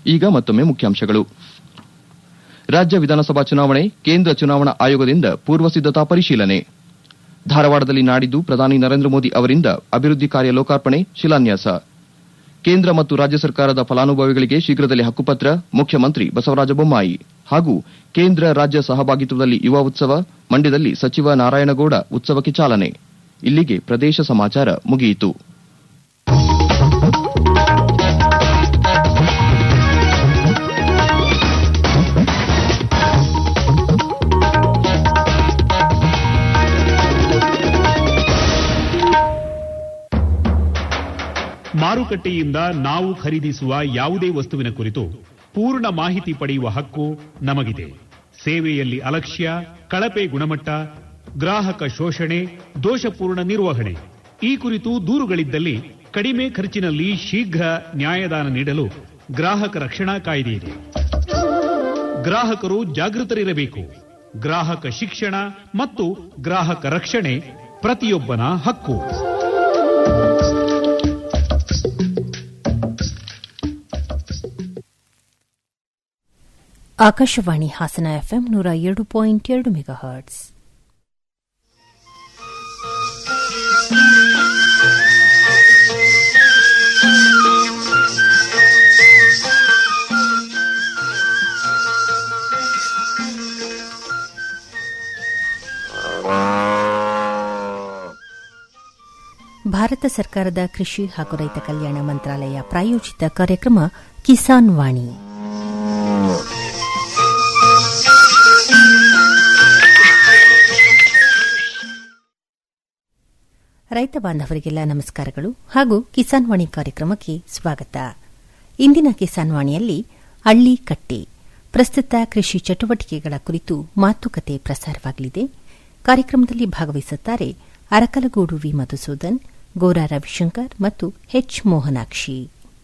ಈಗ ಮತ್ತೊಮ್ಮೆ ಮುಖ್ಯಾಂಶಗಳು ರಾಜ್ಯ ವಿಧಾನಸಭಾ ಚುನಾವಣೆ ಕೇಂದ್ರ ಚುನಾವಣಾ ಆಯೋಗದಿಂದ ಪೂರ್ವ ಸಿದ್ದತಾ ಪರಿಶೀಲನೆ ಧಾರವಾಡದಲ್ಲಿ ನಾಡಿದ್ದು ಪ್ರಧಾನಿ ನರೇಂದ್ರ ಮೋದಿ ಅವರಿಂದ ಅಭಿವೃದ್ಧಿ ಕಾರ್ಯ ಲೋಕಾರ್ಪಣೆ ಶಿಲಾನ್ಯಾಸ ಕೇಂದ್ರ ಮತ್ತು ರಾಜ್ಯ ಸರ್ಕಾರದ ಫಲಾನುಭವಿಗಳಿಗೆ ಶೀಘ್ರದಲ್ಲೇ ಹಕ್ಕುಪತ್ರ ಮುಖ್ಯಮಂತ್ರಿ ಬಸವರಾಜ ಬೊಮ್ಮಾಯಿ ಹಾಗೂ ಕೇಂದ್ರ ರಾಜ್ಯ ಸಹಭಾಗಿತ್ವದಲ್ಲಿ ಯುವ ಉತ್ಸವ ಮಂಡ್ಯದಲ್ಲಿ ಸಚಿವ ನಾರಾಯಣಗೌಡ ಉತ್ಸವಕ್ಕೆ ಚಾಲನೆ ಇಲ್ಲಿಗೆ ಪ್ರದೇಶ ಸಮಾಚಾರ ಮುಗಿಯಿತು ಮಾರುಕಟ್ಟೆಯಿಂದ ನಾವು ಖರೀದಿಸುವ ಯಾವುದೇ ವಸ್ತುವಿನ ಕುರಿತು ಪೂರ್ಣ ಮಾಹಿತಿ ಪಡೆಯುವ ಹಕ್ಕು ನಮಗಿದೆ ಸೇವೆಯಲ್ಲಿ ಅಲಕ್ಷ್ಯ ಕಳಪೆ ಗುಣಮಟ್ಟ ಗ್ರಾಹಕ ಶೋಷಣೆ ದೋಷಪೂರ್ಣ ನಿರ್ವಹಣೆ ಈ ಕುರಿತು ದೂರುಗಳಿದ್ದಲ್ಲಿ ಕಡಿಮೆ ಖರ್ಚಿನಲ್ಲಿ ಶೀಘ್ರ ನ್ಯಾಯದಾನ ನೀಡಲು ಗ್ರಾಹಕ ರಕ್ಷಣಾ ಕಾಯ್ದೆ ಇದೆ ಗ್ರಾಹಕರು ಜಾಗೃತರಿರಬೇಕು ಗ್ರಾಹಕ ಶಿಕ್ಷಣ ಮತ್ತು ಗ್ರಾಹಕ ರಕ್ಷಣೆ ಪ್ರತಿಯೊಬ್ಬನ ಹಕ್ಕು ಆಕಾಶವಾಣಿ ಹಾಸನ ಎಫ್ಎಂ ನೂರ ಎರಡು ಪಾಯಿಂಟ್ ಎರಡು ಮೆಗಾ ಹರ್ಟ್ಸ್ ಭಾರತ ಸರ್ಕಾರದ ಕೃಷಿ ಹಾಗೂ ರೈತ ಕಲ್ಯಾಣ ಮಂತ್ರಾಲಯ ಪ್ರಾಯೋಜಿತ ಕಾರ್ಯಕ್ರಮ ಕಿಸಾನ್ ವಾಣಿ ರೈತ ಬಾಂಧವರಿಗೆಲ್ಲ ನಮಸ್ಕಾರಗಳು ಹಾಗೂ ಕಿಸಾನ್ ವಾಣಿ ಕಾರ್ಯಕ್ರಮಕ್ಕೆ ಸ್ವಾಗತ ಇಂದಿನ ಕಿಸಾನ್ ವಾಣಿಯಲ್ಲಿ ಅಳ್ಳಿ ಕಟ್ಟಿ ಪ್ರಸ್ತುತ ಕೃಷಿ ಚಟುವಟಿಕೆಗಳ ಕುರಿತು ಮಾತುಕತೆ ಪ್ರಸಾರವಾಗಲಿದೆ ಕಾರ್ಯಕ್ರಮದಲ್ಲಿ ಭಾಗವಹಿಸುತ್ತಾರೆ ಅರಕಲಗೂಡು ವಿ ಮಧುಸೂದನ್ ಗೋರಾ ರವಿಶಂಕರ್ ಮತ್ತು ಎಚ್ ಮೋಹನಾಕ್ಷಿ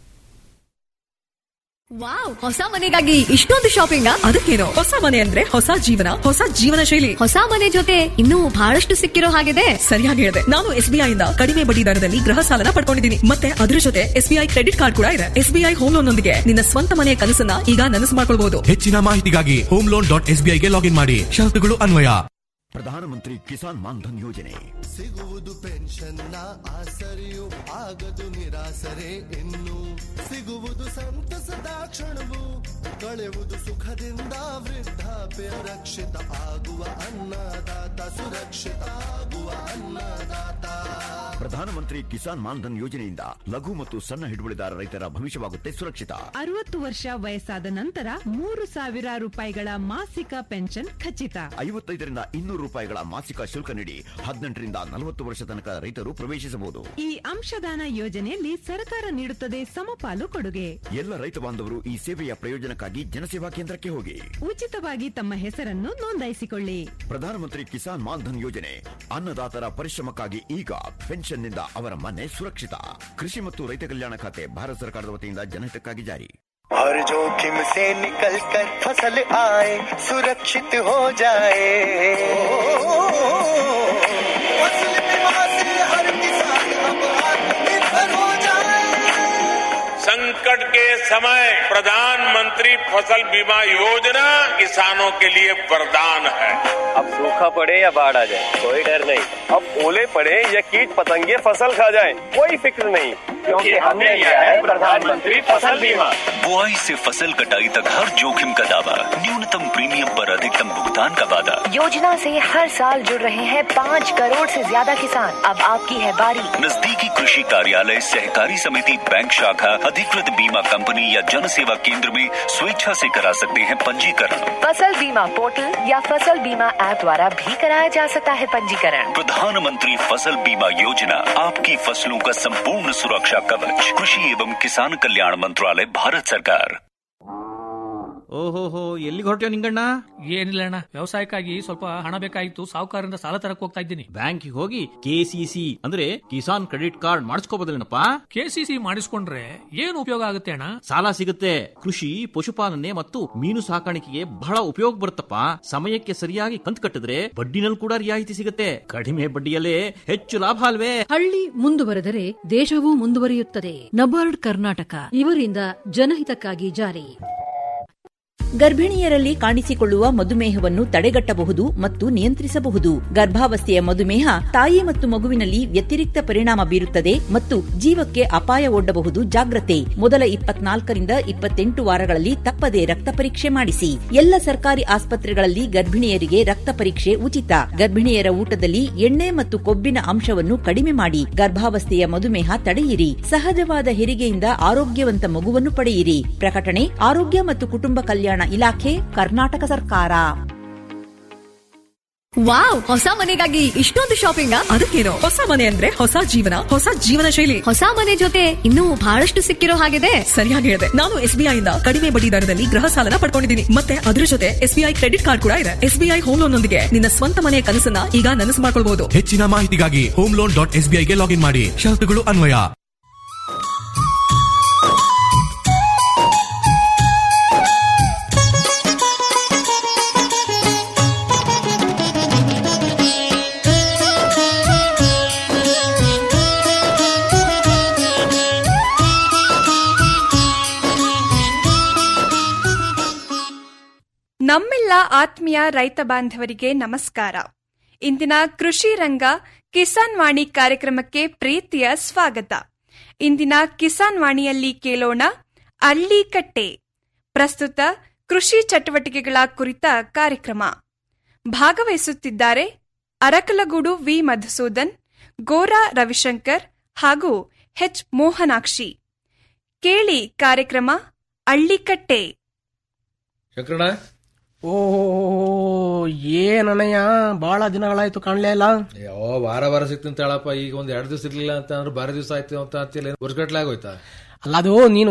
ವಾವ್ ಹೊಸ ಮನೆಗಾಗಿ ಇಷ್ಟೊಂದು ಶಾಪಿಂಗ್ ಅದಕ್ಕೇನು ಹೊಸ ಮನೆ ಅಂದ್ರೆ ಹೊಸ ಜೀವನ ಹೊಸ ಜೀವನ ಶೈಲಿ ಹೊಸ ಮನೆ ಜೊತೆ ಇನ್ನೂ ಬಹಳಷ್ಟು ಸಿಕ್ಕಿರೋ ಹಾಗಿದೆ ಸರಿಯಾಗಿ ಹೇಳಿದೆ ನಾನು ಎಸ್ಬಿಐ ಇಂದ ಕಡಿಮೆ ಬಡ್ಡಿ ದರದಲ್ಲಿ ಗೃಹ ಸಾಲನ ಪಡ್ಕೊಂಡಿದ್ದೀನಿ ಮತ್ತೆ ಅದ್ರ ಜೊತೆ ಎಸ್ಬಿಐ ಕ್ರೆಡಿಟ್ ಕಾರ್ಡ್ ಕೂಡ ಇದೆ ಎಸ್ಬಿಐ ಹೋಮ್ ಲೋನ್ ನೊಂದಿಗೆ ನಿನ್ನ ಸ್ವಂತ ಮನೆಯ ಕನಸನ್ನ ಈಗ ನನಸು ಮಾಡ್ಕೊಳ್ಬಹುದು ಹೆಚ್ಚಿನ ಮಾಹಿತಿಗಾಗಿ ಹೋಮ್ ಲೋನ್ ಡಾಟ್ ಎಸ್ಬಿಐಗೆ ಲಾಗಿನ್ ಮಾಡಿ ಷರತ್ತುಗಳು ಅನ್ವಯ ಪ್ರಧಾನಮಂತ್ರಿ ಕಿಸಾನ್ ಮಾನ್ಧನ್ ಯೋಜನೆ ಸಿಗುವುದು ಪೆನ್ಷನ್ನ ಆಸರೆಯು ಆಗದು ನಿರಾಸರೆ ಇನ್ನು ಸಿಗುವುದು ಸಂತಸದ ಕ್ಷಣವು ಕಳೆವುದು ಸುಖದಿಂದ ವೃದ್ಧಾಪ್ಯ ರಕ್ಷಿತ ಆಗುವ ಅನ್ನದಾತ ಸುರಕ್ಷಿತ ಆಗುವ ಅನ್ನದಾತ ಪ್ರಧಾನಮಂತ್ರಿ ಕಿಸಾನ್ ಮಾನ್ಧನ್ ಯೋಜನೆಯಿಂದ ಲಘು ಮತ್ತು ಸಣ್ಣ ಹಿಡುವಳಿದಾರ ರೈತರ ಭವಿಷ್ಯವಾಗುತ್ತೆ ಸುರಕ್ಷಿತ ಅರವತ್ತು ವರ್ಷ ವಯಸ್ಸಾದ ನಂತರ ಮೂರು ಸಾವಿರ ರೂಪಾಯಿಗಳ ಮಾಸಿಕ ಪೆನ್ಷನ್ ಖಚಿತ ಐವತ್ತೈದರಿಂದ ಇನ್ನೂರು ರೂಪಾಯಿಗಳ ಮಾಸಿಕ ಶುಲ್ಕ ನೀಡಿ ಹದಿನೆಂಟರಿಂದ ನಲವತ್ತು ವರ್ಷ ತನಕ ರೈತರು ಪ್ರವೇಶಿಸಬಹುದು ಈ ಅಂಶದಾನ ಯೋಜನೆಯಲ್ಲಿ ಸರ್ಕಾರ ನೀಡುತ್ತದೆ ಸಮಪಾಲು ಕೊಡುಗೆ ಎಲ್ಲ ರೈತ ಬಾಂಧವರು ಈ ಸೇವೆಯ ಪ್ರಯೋಜನಕ್ಕಾಗಿ ಜನಸೇವಾ ಕೇಂದ್ರಕ್ಕೆ ಹೋಗಿ ಉಚಿತವಾಗಿ ತಮ್ಮ ಹೆಸರನ್ನು ನೋಂದಾಯಿಸಿಕೊಳ್ಳಿ ಪ್ರಧಾನಮಂತ್ರಿ ಕಿಸಾನ್ ಮಾನ್ಧನ್ ಯೋಜನೆ ಅನ್ನದಾತರ ಪರಿಶ್ರಮಕ್ಕಾಗಿ ಈಗ ಪೆನ್ಷನ್ನಿಂದ ಅವರ ಮನೆ ಸುರಕ್ಷಿತ ಕೃಷಿ ಮತ್ತು ರೈತ ಕಲ್ಯಾಣ ಖಾತೆ ಭಾರತ ಸರ್ಕಾರದ ವತಿಯಿಂದ ಜನಹಿತಕ್ಕಾಗಿ ಜಾರಿ हर जोखिम से निकल कर फसल आए सुरक्षित हो जाए फसल बीमा से हर किसान अब आत्मनिर्भर हो जाए संकट के समय प्रधानमंत्री फसल बीमा योजना किसानों के लिए वरदान है अब सूखा पड़े या बाढ़ आ जाए कोई डर नहीं अब ओले पड़े या कीट पतंगे फसल खा जाए कोई फिक्र नहीं क्योंकि हमने लिया है प्रधानमंत्री फसल बीमा बुआई से फसल कटाई तक हर जोखिम का दावा न्यूनतम प्रीमियम पर अधिकतम भुगतान का वादा योजना से हर साल जुड़ रहे हैं पाँच करोड़ से ज्यादा किसान अब आपकी है बारी नजदीकी कृषि कार्यालय सहकारी समिति बैंक शाखा अधिकृत बीमा कंपनी या जन सेवा केंद्र में स्वेच्छा से करा सकते हैं पंजीकरण फसल बीमा पोर्टल या फसल बीमा ऐप द्वारा भी कराया जा सकता है पंजीकरण प्रधानमंत्री फसल बीमा योजना आपकी फसलों का संपूर्ण सुरक्षा कवच कृषि एवं किसान कल्याण मंत्रालय भारत सरकार ಓಹೋಹೋ ಎಲ್ಲಿಗೆ ಹೊರಟ್ಯೋ ನಿಂಗಣ್ಣ ಏನಿಲ್ಲ ಅಣ್ಣ ವ್ಯವಸಾಯಕ್ಕಾಗಿ ಸ್ವಲ್ಪ ಹಣ ಬೇಕಾಗಿತ್ತು ಸಾಹುಕಾರರಿಂದ ಸಾಲ ತರಕ್ ಹೋಗ್ತಾ ಇದ್ದೀನಿ ಬ್ಯಾಂಕಿಗೆ ಹೋಗಿ ಕೆಸಿಸಿ ಅಂದ್ರೆ ಕಿಸಾನ್ ಕ್ರೆಡಿಟ್ ಕಾರ್ಡ್ ಮಾಡಿಸ್ಕೋಬೋದಲ್ಲೇನಪ್ಪ ಕೆಸಿಸಿ ಮಾಡಿಸ್ಕೊಂಡ್ರೆ ಏನು ಉಪಯೋಗ ಆಗುತ್ತೆ ಅಣ್ಣ ಸಾಲ ಸಿಗುತ್ತೆ ಕೃಷಿ ಪಶುಪಾಲನೆ ಮತ್ತು ಮೀನು ಸಾಕಾಣಿಕೆಗೆ ಬಹಳ ಉಪಯೋಗ ಬರುತ್ತಪ್ಪ ಸಮಯಕ್ಕೆ ಸರಿಯಾಗಿ ಕಂತು ಕಟ್ಟಿದ್ರೆ ಬಡ್ಡಿನಲ್ಲಿ ಕೂಡ ರಿಯಾಯಿತಿ ಸಿಗುತ್ತೆ ಕಡಿಮೆ ಬಡ್ಡಿಯಲ್ಲೇ ಹೆಚ್ಚು ಲಾಭ ಅಲ್ವೇ ಹಳ್ಳಿ ಮುಂದುವರೆದರೆ ದೇಶವೂ ಮುಂದುವರಿಯುತ್ತದೆ ನಬಾರ್ಡ್ ಕರ್ನಾಟಕ ಇವರಿಂದ ಜನಹಿತಕ್ಕಾಗಿ ಜಾರಿ ಗರ್ಭಿಣಿಯರಲ್ಲಿ ಕಾಣಿಸಿಕೊಳ್ಳುವ ಮಧುಮೇಹವನ್ನು ತಡೆಗಟ್ಟಬಹುದು ಮತ್ತು ನಿಯಂತ್ರಿಸಬಹುದು ಗರ್ಭಾವಸ್ಥೆಯ ಮಧುಮೇಹ ತಾಯಿ ಮತ್ತು ಮಗುವಿನಲ್ಲಿ ವ್ಯತಿರಿಕ್ತ ಪರಿಣಾಮ ಬೀರುತ್ತದೆ ಮತ್ತು ಜೀವಕ್ಕೆ ಅಪಾಯ ಒಡ್ಡಬಹುದು ಜಾಗ್ರತೆ ಮೊದಲ ಇಪ್ಪತ್ನಾಲ್ಕರಿಂದ ಇಪ್ಪತ್ತೆಂಟು ವಾರಗಳಲ್ಲಿ ತಪ್ಪದೆ ರಕ್ತ ಪರೀಕ್ಷೆ ಮಾಡಿಸಿ ಎಲ್ಲ ಸರ್ಕಾರಿ ಆಸ್ಪತ್ರೆಗಳಲ್ಲಿ ಗರ್ಭಿಣಿಯರಿಗೆ ರಕ್ತ ಪರೀಕ್ಷೆ ಉಚಿತ ಗರ್ಭಿಣಿಯರ ಊಟದಲ್ಲಿ ಎಣ್ಣೆ ಮತ್ತು ಕೊಬ್ಬಿನ ಅಂಶವನ್ನು ಕಡಿಮೆ ಮಾಡಿ ಗರ್ಭಾವಸ್ಥೆಯ ಮಧುಮೇಹ ತಡೆಯಿರಿ ಸಹಜವಾದ ಹೆರಿಗೆಯಿಂದ ಆರೋಗ್ಯವಂತ ಮಗುವನ್ನು ಪಡೆಯಿರಿ ಪ್ರಕಟಣೆ ಆರೋಗ್ಯ ಮತ್ತು ಕುಟುಂಬ ಕಲ್ಯಾಣ ಇಲಾಖೆ ಕರ್ನಾಟಕ ಸರ್ಕಾರ ವಾವ್ ಹೊಸ ಮನೆಗಾಗಿ ಇಷ್ಟೊಂದು ಶಾಪಿಂಗ್ ಅದಕ್ಕೇನು ಹೊಸ ಮನೆ ಅಂದ್ರೆ ಹೊಸ ಜೀವನ ಹೊಸ ಜೀವನ ಶೈಲಿ ಹೊಸ ಮನೆ ಜೊತೆ ಇನ್ನೂ ಬಹಳಷ್ಟು ಸಿಕ್ಕಿರೋ ಹಾಗಿದೆ ಸರಿಯಾಗಿ ಹೇಳಿದೆ ನಾನು ಎಸ್ಬಿಐ ಇಂದ ಕಡಿಮೆ ಬಡ್ಡಿ ದರದಲ್ಲಿ ಗೃಹ ಸಾಲನ ಪಡ್ಕೊಂಡಿದ್ದೀನಿ ಮತ್ತೆ ಅದ್ರ ಜೊತೆ ಎಸ್ಬಿಐ ಕ್ರೆಡಿಟ್ ಕಾರ್ಡ್ ಕೂಡ ಇದೆ ಎಸ್ಬಿಐ ಹೋಮ್ ಲೋನ್ ನೊಂದಿಗೆ ನಿನ್ನ ಸ್ವಂತ ಮನೆಯ ಕನಸನ್ನ ಈಗ ನನಸು ಮಾಡ್ಕೊಳ್ಬಹುದು ಹೆಚ್ಚಿನ ಮಾಹಿತಿಗಾಗಿ ಹೋಮ್ ಲೋನ್ ಡಾಟ್ ಎಸ್ಬಿಐಗೆ ಲಾಗಿನ್ ಮಾಡಿ ಷರತ್ತುಗಳು ಅನ್ವಯ ನಮ್ಮೆಲ್ಲ ಆತ್ಮೀಯ ರೈತ ಬಾಂಧವರಿಗೆ ನಮಸ್ಕಾರ ಇಂದಿನ ಕೃಷಿ ರಂಗ ಕಿಸಾನ್ ವಾಣಿ ಕಾರ್ಯಕ್ರಮಕ್ಕೆ ಪ್ರೀತಿಯ ಸ್ವಾಗತ ಇಂದಿನ ಕಿಸಾನ್ ವಾಣಿಯಲ್ಲಿ ಕೇಳೋಣ ಅಳ್ಳಿಕಟ್ಟೆ ಪ್ರಸ್ತುತ ಕೃಷಿ ಚಟುವಟಿಕೆಗಳ ಕುರಿತ ಕಾರ್ಯಕ್ರಮ ಭಾಗವಹಿಸುತ್ತಿದ್ದಾರೆ ಅರಕಲಗೂಡು ವಿ ಮಧುಸೂದನ್ ಗೋರಾ ರವಿಶಂಕರ್ ಹಾಗೂ ಎಚ್ ಮೋಹನಾಕ್ಷಿ ಕೇಳಿ ಕಾರ್ಯಕ್ರಮ ಅಳ್ಳಿಕಟ್ಟೆ ಶಂಕರಣ ಓ ಏನಣ್ಣಯ್ಯ ಬಹಳ ದಿನಗಳಾಯ್ತು ಕಾಣ್ಲೇ ಇಲ್ಲ ಯಾವ ವಾರ ವಾರ ಸಿಕ್ತೀನಿ ಹೇಳಪ್ಪ ಈಗ ಒಂದ್ ಎರಡು ದಿವಸ ಇರ್ಲಿಲ್ಲ ಅಂತ ಅಂದ್ರೆ ಬಾರಿ ದಿವಸ ಆಯ್ತು ಅಂತ ಅಂತಿಲ್ಲ ವರ್ಷಗಟ್ಲೆ ಆಗೋಯ್ತಾ ಅಲ್ಲ ಅದು ನೀನು